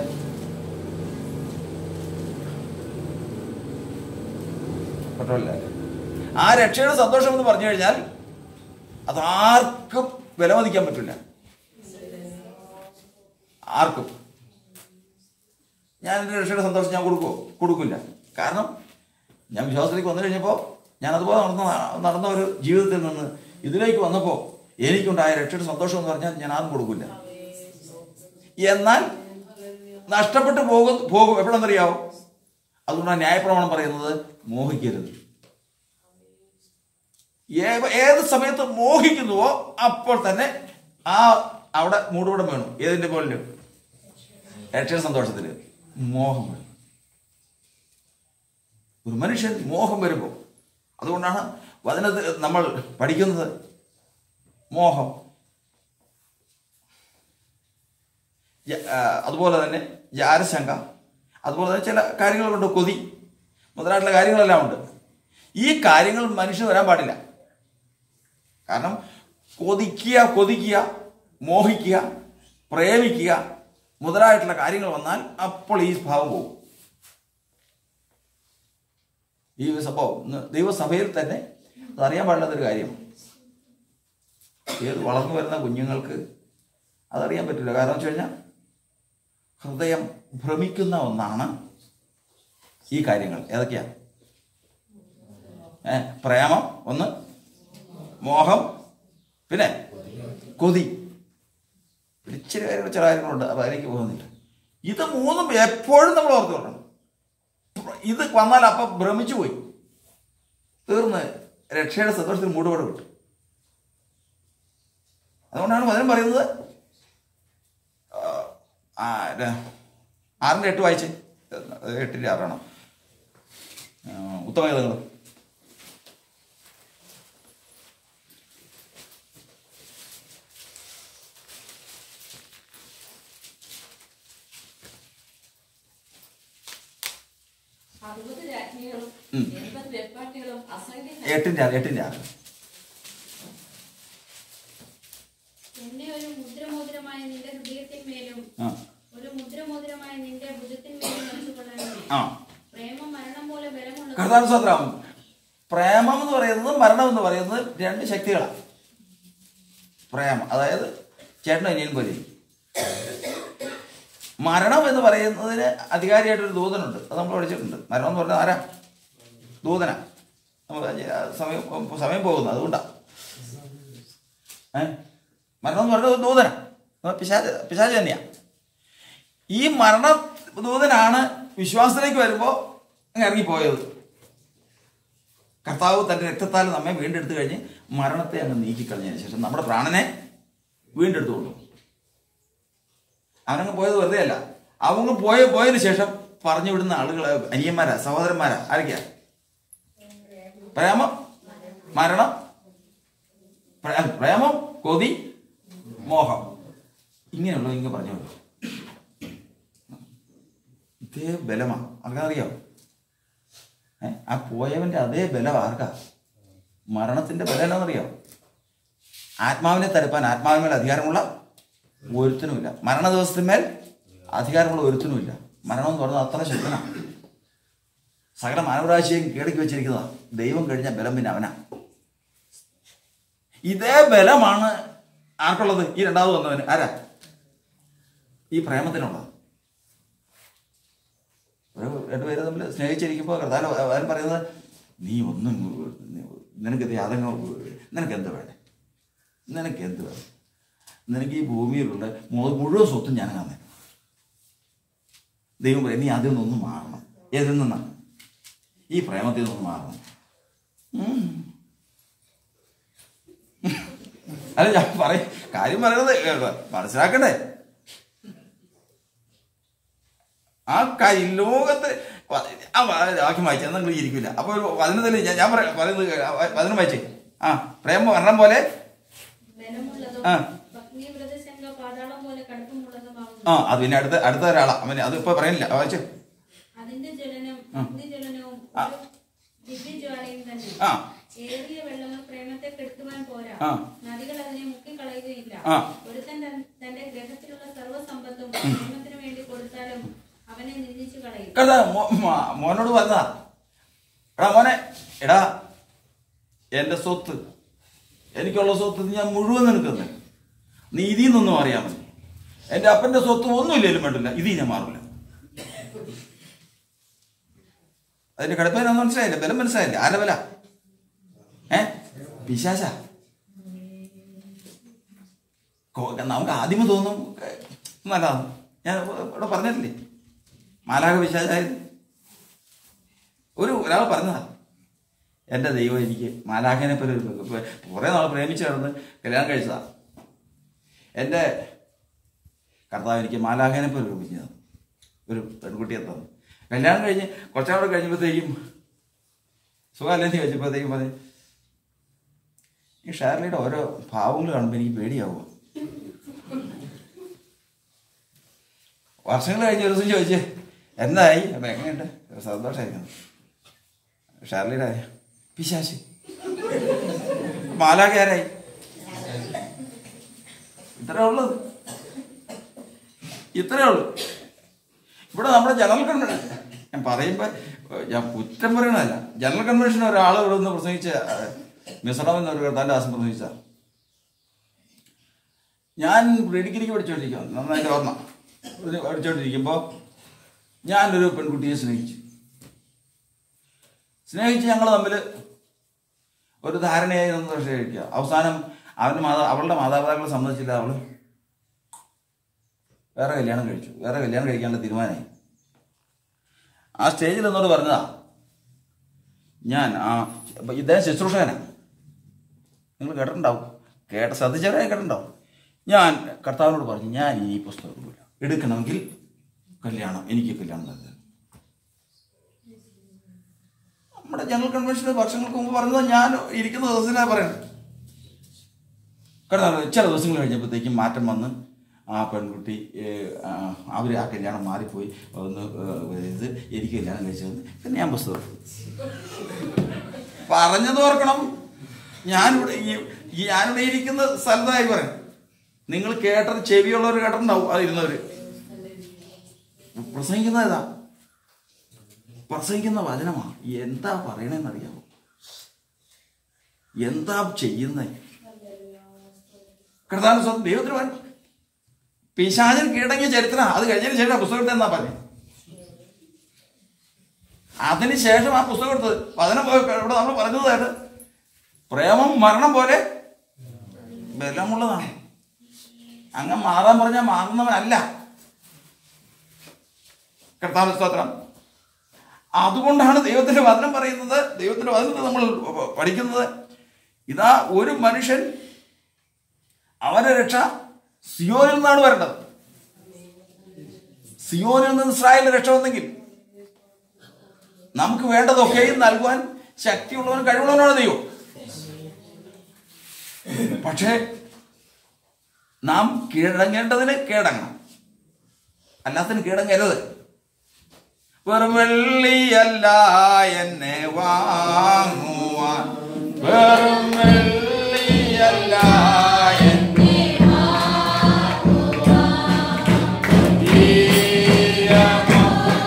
പെട്രോളില്ല ആ രക്ഷയുടെ സന്തോഷം എന്ന് പറഞ്ഞു കഴിഞ്ഞാൽ അത് ആർക്കും വിലമതിക്കാൻ പറ്റില്ല ആർക്കും ഞാൻ എൻ്റെ രക്ഷയുടെ സന്തോഷം ഞാൻ കൊടുക്കുമോ കൊടുക്കില്ല കാരണം ഞാൻ വിശ്വാസത്തിലേക്ക് വന്നു കഴിഞ്ഞപ്പോൾ ഞാൻ അതുപോലെ നടന്ന നടന്ന ഒരു ജീവിതത്തിൽ നിന്ന് ഇതിലേക്ക് വന്നപ്പോൾ എനിക്കുണ്ടായ രക്ഷയുടെ സന്തോഷം എന്ന് പറഞ്ഞാൽ ഞാൻ ആരും കൊടുക്കില്ല എന്നാൽ നഷ്ടപ്പെട്ടു പോകും പോകും എപ്പോഴെന്നറിയാവോ അതുകൊണ്ടാണ് ന്യായപ്രമാണം പറയുന്നത് മോഹിക്കരുത് ഏ- ഏത് സമയത്ത് മോഹിക്കുന്നുവോ അപ്പോൾ തന്നെ ആ അവിടെ മൂടുപടം വേണം ഏതിന്റെ മുകളിൽ രക്ഷയുടെ സന്തോഷത്തില് മോഹം വേണം ഒരു മനുഷ്യൻ മോഹം വരുമ്പോൾ അതുകൊണ്ടാണ് വചനത്തിൽ നമ്മൾ പഠിക്കുന്നത് മോഹം ജ- ആ, അതുപോലെ തന്നെ ജാരശങ്ക അതുപോലെ തന്നെ ചില കാര്യങ്ങളുണ്ട് കൊതി മുതലായിട്ടുള്ള കാര്യങ്ങളെല്ലാം ഉണ്ട് ഈ കാര്യങ്ങൾ മനുഷ്യന് വരാൻ പാടില്ല കാരണം കൊതിക്കുക കൊതിക്കുക മോഹിക്കുക പ്രേമിക്കുക മുതലായിട്ടുള്ള കാര്യങ്ങൾ വന്നാൽ അപ്പോൾ ഈ ഭാവം പോകും ഈ സംഭവം ഇന്ന് ദൈവസഭയിൽ തന്നെ അതറിയാൻ പാടില്ലാത്തൊരു കാര്യം ഏത് വളർന്നു വരുന്ന കുഞ്ഞുങ്ങൾക്ക് അതറിയാൻ പറ്റില്ല കാരണം വെച്ച് കഴിഞ്ഞാൽ ഹൃദയം ഭ്രമിക്കുന്ന ഒന്നാണ് ഈ കാര്യങ്ങൾ ഏതൊക്കെയാ ഏ പ്രേമം ഒന്ന് മോഹം പിന്നെ കൊതി ഒരു ഇച്ചിരി കാര്യങ്ങൾ ചില കാര്യങ്ങളുണ്ട് അപ്പോൾ അതിലേക്ക് പോകുന്നില്ല ഇത് മൂന്നും എപ്പോഴും നമ്മൾ ഓർത്ത് കൊള്ളണം ഇത് വന്നാൽ അപ്പം ഭ്രമിച്ചു പോയി തീർന്ന് രക്ഷയുടെ സന്തോഷത്തിൽ മൂടുപാട് വിട്ടു അതുകൊണ്ടാണ് പലരും പറയുന്നത് ആ, ആ, ര- ആറിൻ്റെ എട്ട് വായിച്ച് എട്ടിൻ്റെ ആറാണ് ഉത്തമഗീതങ്ങൾ അറുപത് രാജ്ഞികളും ഉം. എൺപത് വെപ്പാട്ടികളും അസംഖ്യം എട്ടിൻ്റെ ആറ് എട്ടിൻ്റെ ആറ് എന്നെ ഒരു മുദ്രമോതിരമായ നിന്റെ ഹൃദയത്തിന്മേലും ആ ഒരു മുദ്രമോതിരമായ നിന്റെ ഭുജത്തിന്മേലും വെച്ചുകൊള്ളണമേ ആ പ്രേമം മരണം പോലെ ബലമുള്ളത് കർത്താൻ സ്വത്രം പ്രേമം എന്ന് പറയുന്നത് മരണം എന്ന് പറയുന്നത് രണ്ട് ശക്തികളാണ് പ്രേമം അതായത് ചേട്ടനും അനിയനും പോലെ മരണം എന്ന് പറയുന്നതിന് അധികാരിയായിട്ടൊരു ദൂതനുണ്ട് അത് നമ്മൾ പഠിച്ചിട്ടുണ്ട് മരണം എന്ന് പറഞ്ഞാൽ ആരാ ദൂതന നമ്മൾ സമയം സമയം പോകുന്നു അതുകൊണ്ടാണ് ഏ മരണം എന്ന് പറയുന്നത് ദൂതന പിശാച പിശാച തന്നെയാണ് ഈ മരണ ദൂതനാണ് വിശ്വാസത്തിലേക്ക് വരുമ്പോൾ അങ്ങ് ഇറങ്ങിപ്പോയത് കർത്താവ് തൻ്റെ രക്തത്താൽ നമ്മെ വീണ്ടെടുത്ത് കഴിഞ്ഞ് മരണത്തെ അങ്ങ് നീക്കിക്കളഞ്ഞതിന് ശേഷം നമ്മുടെ പ്രാണനെ വീണ്ടെടുത്തുകൊണ്ടു അവനങ്ങ് പോയത് വെറുതെ അല്ല അവങ്ങ് പോയ പോയതിന് ശേഷം പറഞ്ഞു വിടുന്ന ആളുകൾ അനിയന്മാരാ സഹോദരന്മാരാ ആരൊക്കെയാ പ്രേമം മരണം പ്രേ- പ്രേമം കൊതി മോഹം ഇങ്ങനെയുള്ള ഇങ്ങനെ പറഞ്ഞു വിടും ഇതേ ബലമാണ് ആർക്കറിയാം ഏ ആ പോയവന്റെ അതേ ബലം ആർക്കാ മരണത്തിന്റെ ബലം എന്നാണെന്നറിയാം ആത്മാവിനെ തടുപ്പാൻ ആത്മാവിന്മേൽ അധികാരമുള്ള ഒരുത്തനുമില്ല മരണ ദിവസത്തിന്മേൽ അധികാരമുള്ള ഒരുത്തനുമില്ല മരണം എന്ന് പറയുന്നത് അത്ര ശക്തനാണ് സകല മാനവരാശിയും കീഴടക്കി വെച്ചിരിക്കുന്നതാ ദൈവം കഴിഞ്ഞ ബലം പിന്നെ അവനാ ഇതേ ബലമാണ് ആർക്കുള്ളത് ഈ രണ്ടാമത് വന്നവന് ആരാ ഈ പ്രേമത്തിനുള്ളത് ഒരു രണ്ടുപേരും തമ്മിൽ സ്നേഹിച്ചിരിക്കുമ്പോൾ കർത്താൻ അവൻ പറയുന്നത് നീ ഒന്നും നിനക്ക് യാതങ്ങ നിനക്ക് എന്ത് വേണേ നിനക്ക് എന്ത് വേണം നിനക്ക് ഈ ഭൂമിയിലുള്ള മു- മുഴുവൻ സ്വത്തും ഞാൻ തന്നെ ദൈവം പറയും നീ അതിൽ നിന്നൊന്ന് മാറണം ഏതിൽ നിന്നാണ് ഈ പ്രേമത്തിൽ നിന്നൊന്ന് മാറണം ഉം. അല്ല ഞാൻ പറയും കാര്യം പറയുന്നത് കേട്ടോ, മനസ്സിലാക്കണ്ടേ ആ കാര്യം ലോകത്ത് വ- ആ വ- വാക്യം വായിച്ചാൽ നിങ്ങൾ ഇരിക്കില്ല അപ്പോൾ ഒരു പതിനൊന്നിൽ ഞാൻ ഞാൻ പറയാം പറയുന്നത് പതിനും വായിച്ചേ ആ പ്രേമ മരണം പോലെ ബലമുള്ളതും ആ. ഭഗ്നിവ്രതശങ്ക പാതാളം പോലെ കടുപ്പമുള്ളതുമാകുന്നു ആ അത് പിന്നെ അടുത്ത അടുത്ത ഒരാളാ അവന് അത് ഇപ്പൊ പറയുന്നില്ല വായിച്ചു അതിന്റെ ജ്വലനം ആ. അഗ്നിജ്വലനവും ആ. ഒരു ദിവ്യജ്വാലയും തന്നെ ആ ഏറിയ വെള്ളങ്ങൾ പ്രേമത്തെ കെടുത്തുവാൻ പോരാ ആ. നദികൾ അതിനെ മുക്കിക്കളയുകയില്ല ആ. ഒരുത്തൻ തൻ- തന്റെ ഗ്രഹത്തിലുള്ള സർവ്വസമ്പത്തും പ്രേമത്തിന് വേണ്ടി കൊടുത്താലും അവനെ നിന്ദിച്ചു കളയും കേട്ടാ മോ- മോ- മോനോട് പറഞ്ഞതാ എടാ മോനെ എടാ എന്റെ സ്വത്ത് എനിക്കുള്ള സ്വത്ത് ഞാൻ മുഴുവൻ നിനക്ക് തന്നെ നീ ഇതിൽ നിന്നൊന്നും അറിയാൻ മതി എന്റെ അപ്പന്റെ സ്വത്ത് ഒന്നുമില്ലേലും വേണ്ടില്ല ഇതിൽ ഞാൻ മാറില്ല അതിന്റെ കടുപ്പതിനൊന്നും മനസ്സിലായില്ല ബലം മനസ്സിലായില്ല ആരുടെ ബല ഏ പിശാശ കോ- നമുക്ക് ആദ്യമേ തോന്നും ഏ, നല്ലതാണ് ഞാൻ ഇവിടെ പറഞ്ഞിട്ടില്ലേ മാലാക പിശാചായത് ഒരു ഒരാൾ പറഞ്ഞതാ എൻ്റെ ദൈവം എനിക്ക് മാലാഖനെ പോലെ ഒരു ഇപ്പൊ കുറേ നാൾ പ്രേമിച്ച് നടന്ന് കല്യാണം കഴിച്ചതാ എൻ്റെ കർത്താവ് എനിക്ക് മാലാഖനെ പോലെ ഒരു കുഞ്ഞ് തന്നു ഒരു പെൺകുട്ടിയെ തന്നു കല്യാണം കഴിഞ്ഞ് കുറച്ചാൾ കഴിഞ്ഞപ്പോഴത്തേക്കും സുഖമല്ലെന്ന് ചോദിച്ചപ്പോഴത്തേക്കും പറഞ്ഞു ഈ ഷാർലിയുടെ ഓരോ ഭാവങ്ങൾ കാണുമ്പോൾ എനിക്ക് പേടിയാവുക വർഷങ്ങൾ കഴിഞ്ഞ് ഒരു ദിവസം ചോദിച്ചേ എന്തായി അപ്പം എങ്ങനെയുണ്ട് സന്തോഷമായിരിക്കുന്നു ഷാർലിയുടെ ആരാ? പിശാശ് മാലാഖ ആരായി ഇത്ര ഉള്ളത് ഇത്രയേ ഉള്ളൂ ഇവിടെ നമ്മുടെ ജനറൽ കൺവെൻഷൻ ഞാൻ പറയുമ്പോൾ ഞാൻ കുറ്റം പറയണതല്ല ജനറൽ കൺവെൻഷൻ ഒരാൾ ഇവിടെ നിന്ന് പ്രസംഗിച്ച മിസണം എന്നൊരു കർത്താൻ്റെ ദാസം പ്രസംഗിച്ച ഞാൻ ഡിഗ്രിക്ക് പഠിച്ചുകൊണ്ടിരിക്കുക നന്നായിട്ട് ഓർമ്മ ഇത് പഠിച്ചുകൊണ്ടിരിക്കുമ്പോൾ ഞാനൊരു പെൺകുട്ടിയെ സ്നേഹിച്ചു സ്നേഹിച്ച് ഞങ്ങൾ തമ്മിൽ ഒരു ധാരണയായി നിന്ന് പക്ഷേ കഴിക്കുക അവസാനം അവൻ്റെ മാതാ അവളുടെ മാതാപിതാക്കളെ സമ്മതിച്ചില്ല അവള് വേറെ കല്യാണം കഴിച്ചു വേറെ കല്യാണം കഴിക്കാനുള്ള തീരുമാനമായി ആ സ്റ്റേജിൽ എന്നോട് പറഞ്ഞതാ ഞാൻ ആ അപ്പൊ ഇദ്ദേഹം ശുശ്രൂഷകനാണ് നിങ്ങൾ കേട്ടിട്ടുണ്ടാവും കേട്ട ശ്രദ്ധിച്ചവരെ കേട്ടിട്ടുണ്ടാവും ഞാൻ കർത്താവിനോട് പറഞ്ഞു ഞാൻ ഈ പുസ്തകം എടുക്കില്ല എടുക്കണമെങ്കിൽ കല്യാണം എനിക്ക് കല്യാണം നൽകുക നമ്മുടെ ജനറൽ കൺവെൻഷന് വർഷങ്ങൾക്ക് മുമ്പ് പറഞ്ഞത് ഞാൻ ഇരിക്കുന്ന ദിവസത്തിലാണ് പറയുന്നത് കാരണം ചില ദിവസങ്ങൾ കഴിഞ്ഞപ്പോഴത്തേക്കും മാറ്റം വന്ന് ആ പെൺകുട്ടി അവർ ആ കല്യാണം മാറിപ്പോയി ഒന്ന് ഏഹ്, ഇത് എനിക്ക് കല്യാണം കഴിച്ചത് പിന്നെ ഞാൻ പുസ്തകം എടുത്തു. പറഞ്ഞത് ഓർക്കണം ഞാനിവിടെ ഈ ഈ ഞാനിവിടെ ഇരിക്കുന്ന സ്ഥലത്തായി പറയും നിങ്ങൾ കേട്ടത് ചെവിയുള്ളവർ കേട്ടിട്ടുണ്ടാവും അതിരുന്നവർ പ്രസംഗിക്കുന്നത് ഏതാ പ്രസംഗിക്കുന്ന വചനമാ എന്താ പറയണെന്നറിയാമോ എന്താ ചെയ്യുന്നത് കർത്താവ് സ്വന്തം ദൈവത്തിന് വേണ്ട പിശാചൻ കീഴടങ്ങിയ ചരിത്രം അത് കഴിഞ്ഞതിന് ശേഷം ആ പുസ്തകം എടുത്തത് എന്നാ പറഞ്ഞത് അതിന് ശേഷം ആ പുസ്തകം എടുത്തത് വചനം പോയി ഇവിടെ നമ്മൾ പറഞ്ഞതായിട്ട് പ്രേമം മരണം പോലെ ബലമുള്ളതാണ് അങ്ങ് മാറാൻ പറഞ്ഞാൽ മാറുന്നവനല്ല കർത്താവ് സ്തോത്രം അതുകൊണ്ടാണ് ദൈവത്തിന്റെ വചനം പറയുന്നത് ദൈവത്തിന്റെ വചനത്തിൽ നമ്മൾ പഠിക്കുന്നത് ഇതാ ഒരു മനുഷ്യൻ അവന്റെ രക്ഷ സിയോനിൽ നിന്നാണ് വരേണ്ടത് സിയോനിൽ നിന്ന് ഇസ്രായേലിന് രക്ഷ വന്നെങ്കിൽ നമുക്ക് വേണ്ടതൊക്കെയും നൽകുവാൻ ശക്തിയുള്ളവനും കഴിവുള്ളവനാണ് ദൈവം പക്ഷേ നാം കീഴടങ്ങേണ്ടതിന് കീഴടങ്ങണം അല്ലാത്തതിന് കീഴടങ്ങരുത് വെറും വെള്ളിയല്ല എന്നെ വാങ്ങുവാൻ വെറും വെള്ളിയല്ല എന്നെ പ്രിയമോ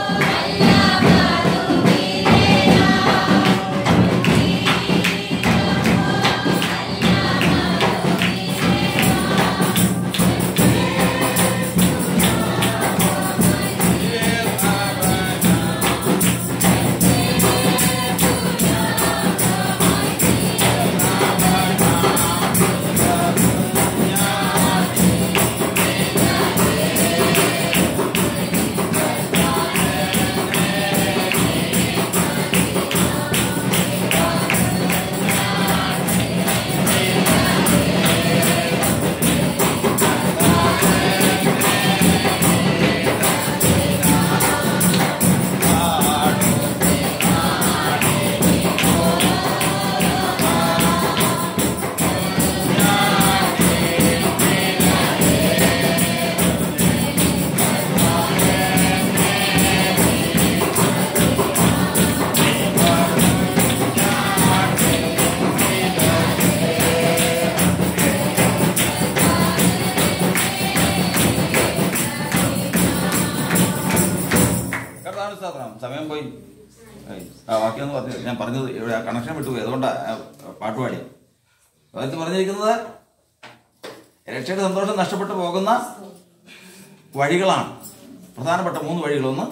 കർത്താവിന് സ്തോത്രം. സമയം പോയി ഏയ്, ആ വാക്യം പറഞ്ഞു ഞാൻ പറഞ്ഞത് ഇവിടെ കണക്ഷൻ വിട്ടുപോയി അതുകൊണ്ടാണ് പാട്ടുപാടി അതിൽ പറഞ്ഞിരിക്കുന്നത് രക്ഷയുടെ സന്തോഷം നഷ്ടപ്പെട്ടു പോകുന്ന വഴികളാണ് പ്രധാനപ്പെട്ട മൂന്ന് വഴികളൊന്ന്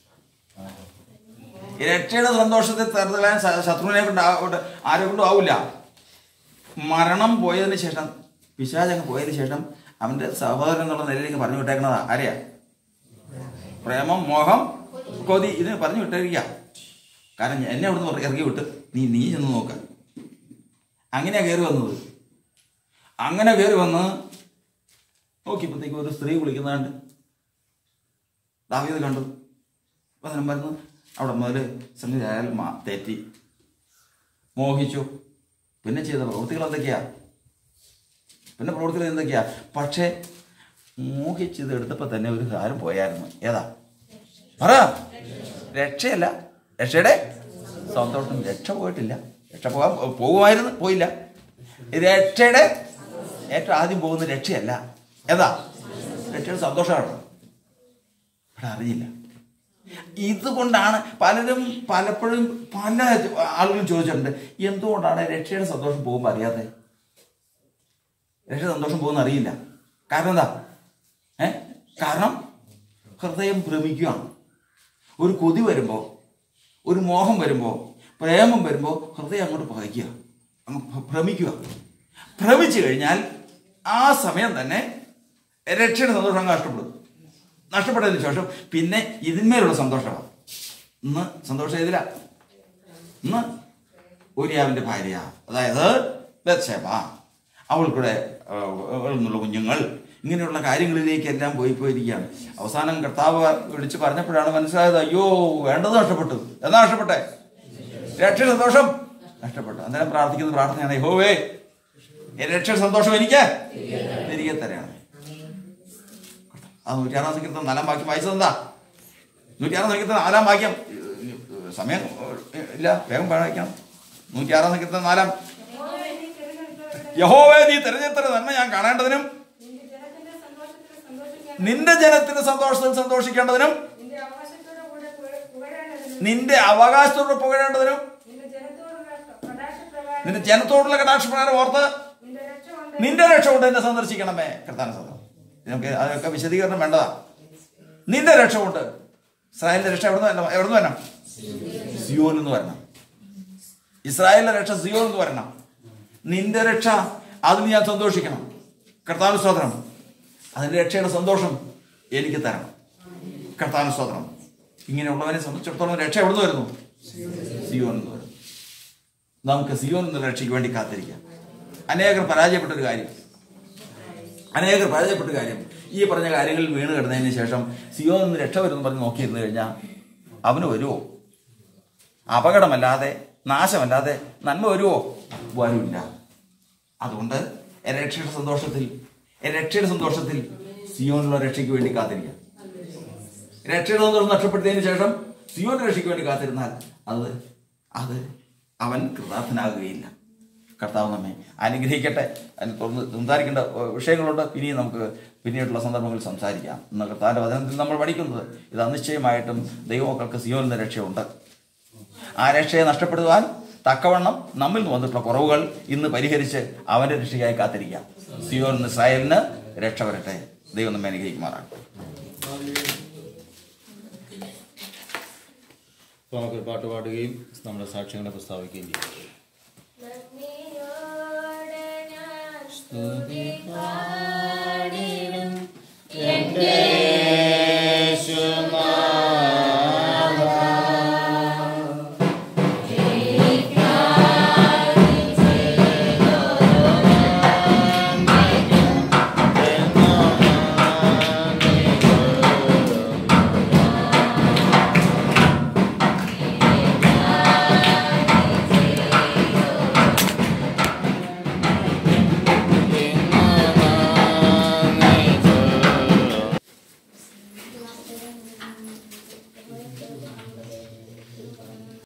ഈ രക്ഷയുടെ സന്തോഷത്തെ തരുതലാൻ ശത്രുവിനെ കൊണ്ട് ആ- കൊണ്ട് ആരെ കൊണ്ടും ആവില്ല മരണം പോയതിന് ശേഷം പിശാചങ്ങ് പോയതിന് ശേഷം അവന്റെ സഹോദരൻ എന്നുള്ള നിലയിലേക്ക് പറഞ്ഞു വിട്ടേക്കണതാ ആരെയാ പ്രേമം മോഹം കൊതി ഇതിന് പറഞ്ഞു വിട്ടിരിക്കുക കാരണം എന്നെ അവിടുന്ന് പറ- ഇറക്കി വിട്ട് നീ നീ ചെന്ന് നോക്ക അങ്ങനെയാ കയറി വന്നത് അങ്ങനെ കയറി വന്ന് നോക്കിയപ്പോഴത്തേക്ക് ഒരു സ്ത്രീ കുളിക്കുന്നതാണ്ട് ദാവീത് കണ്ടു വചനം പറഞ്ഞു അവിടെ മുതൽ സംഗതി അയാൾ മാ- തെറ്റി മോഹിച്ചു പിന്നെ ചെയ്ത പ്രവൃത്തികൾ എന്തൊക്കെയാ പിന്നെ പ്രവൃത്തികൾ എന്തൊക്കെയാ പക്ഷേ മോഹിച്ചത് എടുത്തപ്പോൾ തന്നെ ഒരു കാര്യം പോയായിരുന്നു ഏതാ പറ രക്ഷയല്ല രക്ഷയുടെ സന്തോഷം രക്ഷ പോയിട്ടില്ല രക്ഷ പോകാൻ പോകുമായിരുന്നു പോയില്ല രക്ഷയുടെ ഏറ്റവും ആദ്യം പോകുന്ന രക്ഷയല്ല ഏതാ രക്ഷയുടെ സന്തോഷമാണ് അവിടെ അറിയില്ല ഇതുകൊണ്ടാണ് പലരും പലപ്പോഴും പല ആളുകളും ചോദിച്ചിട്ടുണ്ട് എന്തുകൊണ്ടാണ് രക്ഷയുടെ സന്തോഷം പോകുമ്പോൾ അറിയാതെ രക്ഷ സന്തോഷം പോകുന്ന അറിയില്ല കാരണം എന്താ ഏ കാരണം ഹൃദയം ഭ്രമിക്കുകയാണ് ഒരു കൊതി വരുമ്പോൾ ഒരു മോഹം വരുമ്പോൾ പ്രേമം വരുമ്പോൾ ഹൃദയം അങ്ങോട്ട് പകയ്ക്കുക അങ്ങ് ഭ- ഭ്രമിക്കുക ഭ്രമിച്ചു കഴിഞ്ഞാൽ ആ സമയം തന്നെ രക്ഷയുടെ സന്തോഷം അങ്ങ് നഷ്ടപ്പെടും നഷ്ടപ്പെട്ടതിന് ശേഷം പിന്നെ ഇതിന്മേലുള്ള സന്തോഷമാണ് ഇന്ന് സന്തോഷം ഏതില ഇന്ന് ഊരിയാവിന്റെ ഭാര്യ അതായത് ബത്ശേബ അവൾക്കൂടെ നിന്നുള്ള കുഞ്ഞുങ്ങൾ ഇങ്ങനെയുള്ള കാര്യങ്ങളിലേക്കെല്ലാം പോയി പോയിരിക്കുകയാണ് അവസാനം കർത്താവ് വിളിച്ച് പറഞ്ഞപ്പോഴാണ് മനസ്സിലായത് അയ്യോ വേണ്ടത് നഷ്ടപ്പെട്ടു എന്നാ നഷ്ടപ്പെട്ടെ രക്ഷ സന്തോഷം നഷ്ടപ്പെട്ടു അന്നേരം പ്രാർത്ഥിക്കുന്ന പ്രാർത്ഥനയാണ് യഹോവേ രക്ഷ സന്തോഷം എനിക്ക് തിരികെ തരാണ് ആ നൂറ്റിയാറാം സംഗീതം നാലാം വാക്യം വായിച്ചതെന്താ നൂറ്റിയാറാം സംഗീതം നാലാം വാക്യം സമയം ഇല്ല വേഗം വായിക്കണം നൂറ്റിയാറാം സംഗീതം നാലാം യഹോവേ നീ തിരഞ്ഞെടുത്ത നന്മ ഞാൻ കാണേണ്ടതിനും നിന്റെ ജനത്തിന് സന്തോഷത്തിൽ സന്തോഷിക്കേണ്ടതിനും നിന്റെ അവകാശത്തോടെ കൂടെ പുക- പുകഴേണ്ടതിനും നിന്റെ അവകാശത്തോട് പുകഴേണ്ടതിനും നിന്റെ ജനത്തോടുള്ള കടാക്ഷപ്രകാരം നിന്റെ ജനത്തോടുള്ള കടാക്ഷപ്രകാരം ഓർത്ത് നിന്റെ രക്ഷ കൊണ്ട് നിന്റെ രക്ഷ കൊണ്ട് എന്നെ സന്ദർശിക്കണമേ കർത്താന സദം നമുക്ക് അതൊക്കെ വിശദീകരണം വേണ്ടതാ നിന്റെ രക്ഷ കൊണ്ട് ഇസ്രായേലിന്റെ രക്ഷ എവിടെ നിന്ന് എവിടെ നിന്ന് വരണം സിയോൻ എന്ന് വരണം ഇസ്രായേലിന്റെ രക്ഷ സിയോൻ എന്ന് വരണം നിന്റെ രക്ഷ അതിൽ ഞാൻ സന്തോഷിക്കണം കർത്താവ് സ്തോത്രം അതിന്റെ രക്ഷയുടെ സന്തോഷം എനിക്ക് തരണം കർത്താവ് സ്തോത്രം ഇങ്ങനെയുള്ളവരെ സംബന്ധിച്ചിടത്തോളം രക്ഷ എവിടെ നിന്ന് വരുന്നു സിയോൻ എന്ന് വരുന്നു നമുക്ക് സിയോൻ എന്ന രക്ഷയ്ക്ക് വേണ്ടി കാത്തിരിക്കാം അനേകർ പരാജയപ്പെട്ട ഒരു കാര്യം അനേകർ പരാജയപ്പെട്ട ഒരു കാര്യം ഈ പറഞ്ഞ കാര്യങ്ങളിൽ വീണ് കിടന്നതിന് ശേഷം സിയോൻ നിന്ന് രക്ഷ വരുമെന്ന് പറഞ്ഞ് നോക്കിയിരുന്നു കഴിഞ്ഞാൽ അവന് വരുമോ അപകടമല്ലാതെ നാശമല്ലാതെ നന്മ വരുമോ വരില്ല അതുകൊണ്ട് രക്ഷയുടെ സന്തോഷത്തിൽ രക്ഷയുടെ സന്തോഷത്തിൽ സിയോനുള്ള രക്ഷയ്ക്ക് വേണ്ടി കാത്തിരിക്കാം രക്ഷയുടെ സന്തോഷം നഷ്ടപ്പെടുത്തിയതിനു ശേഷം സിയോന്റെ രക്ഷയ്ക്ക് വേണ്ടി കാത്തിരുന്നാൽ അത് അത് അവൻ കൃതാർത്ഥനാകുകയില്ല കർത്താവ് നമ്മെ അനുഗ്രഹിക്കട്ടെ അതിന് തുറന്ന് സംസാരിക്കേണ്ട ഏഹ്, വിഷയങ്ങളുണ്ട് ഇനിയും നമുക്ക് പിന്നീടുള്ള സന്ദർഭങ്ങളിൽ സംസാരിക്കാം ഇന്ന് കർത്താവിന്റെ വചനത്തിൽ നമ്മൾ പഠിക്കുന്നത് ഇത് അനിശ്ചയമായിട്ടും ദൈവമക്കൾക്ക് സിയോൻ എന്ന രക്ഷയുണ്ട് ആ രക്ഷയെ നഷ്ടപ്പെടുവാൻ തക്കവണ്ണം നമ്മിൽ നിന്ന് വന്നിട്ടുള്ള കുറവുകൾ ഇന്ന് പരിഹരിച്ച് അവന്റെ രക്ഷയ്ക്കായി കാത്തിരിക്കാം സിയോൻ എന്ന ഇസ്രായേലിന് രക്ഷ വരട്ടെ ദൈവം നമ്മെ അനുഗ്രഹിക്കുമാറാണ് അപ്പോൾ നമുക്കൊരു പാട്ട് പാടുകയും നമ്മുടെ സാക്ഷ്യങ്ങളെ പ്രസ്താവിക്കുകയും ചെയ്യും നന്ദിയോടെ ഞാൻ സ്തുതി പാടിടും എന്റെ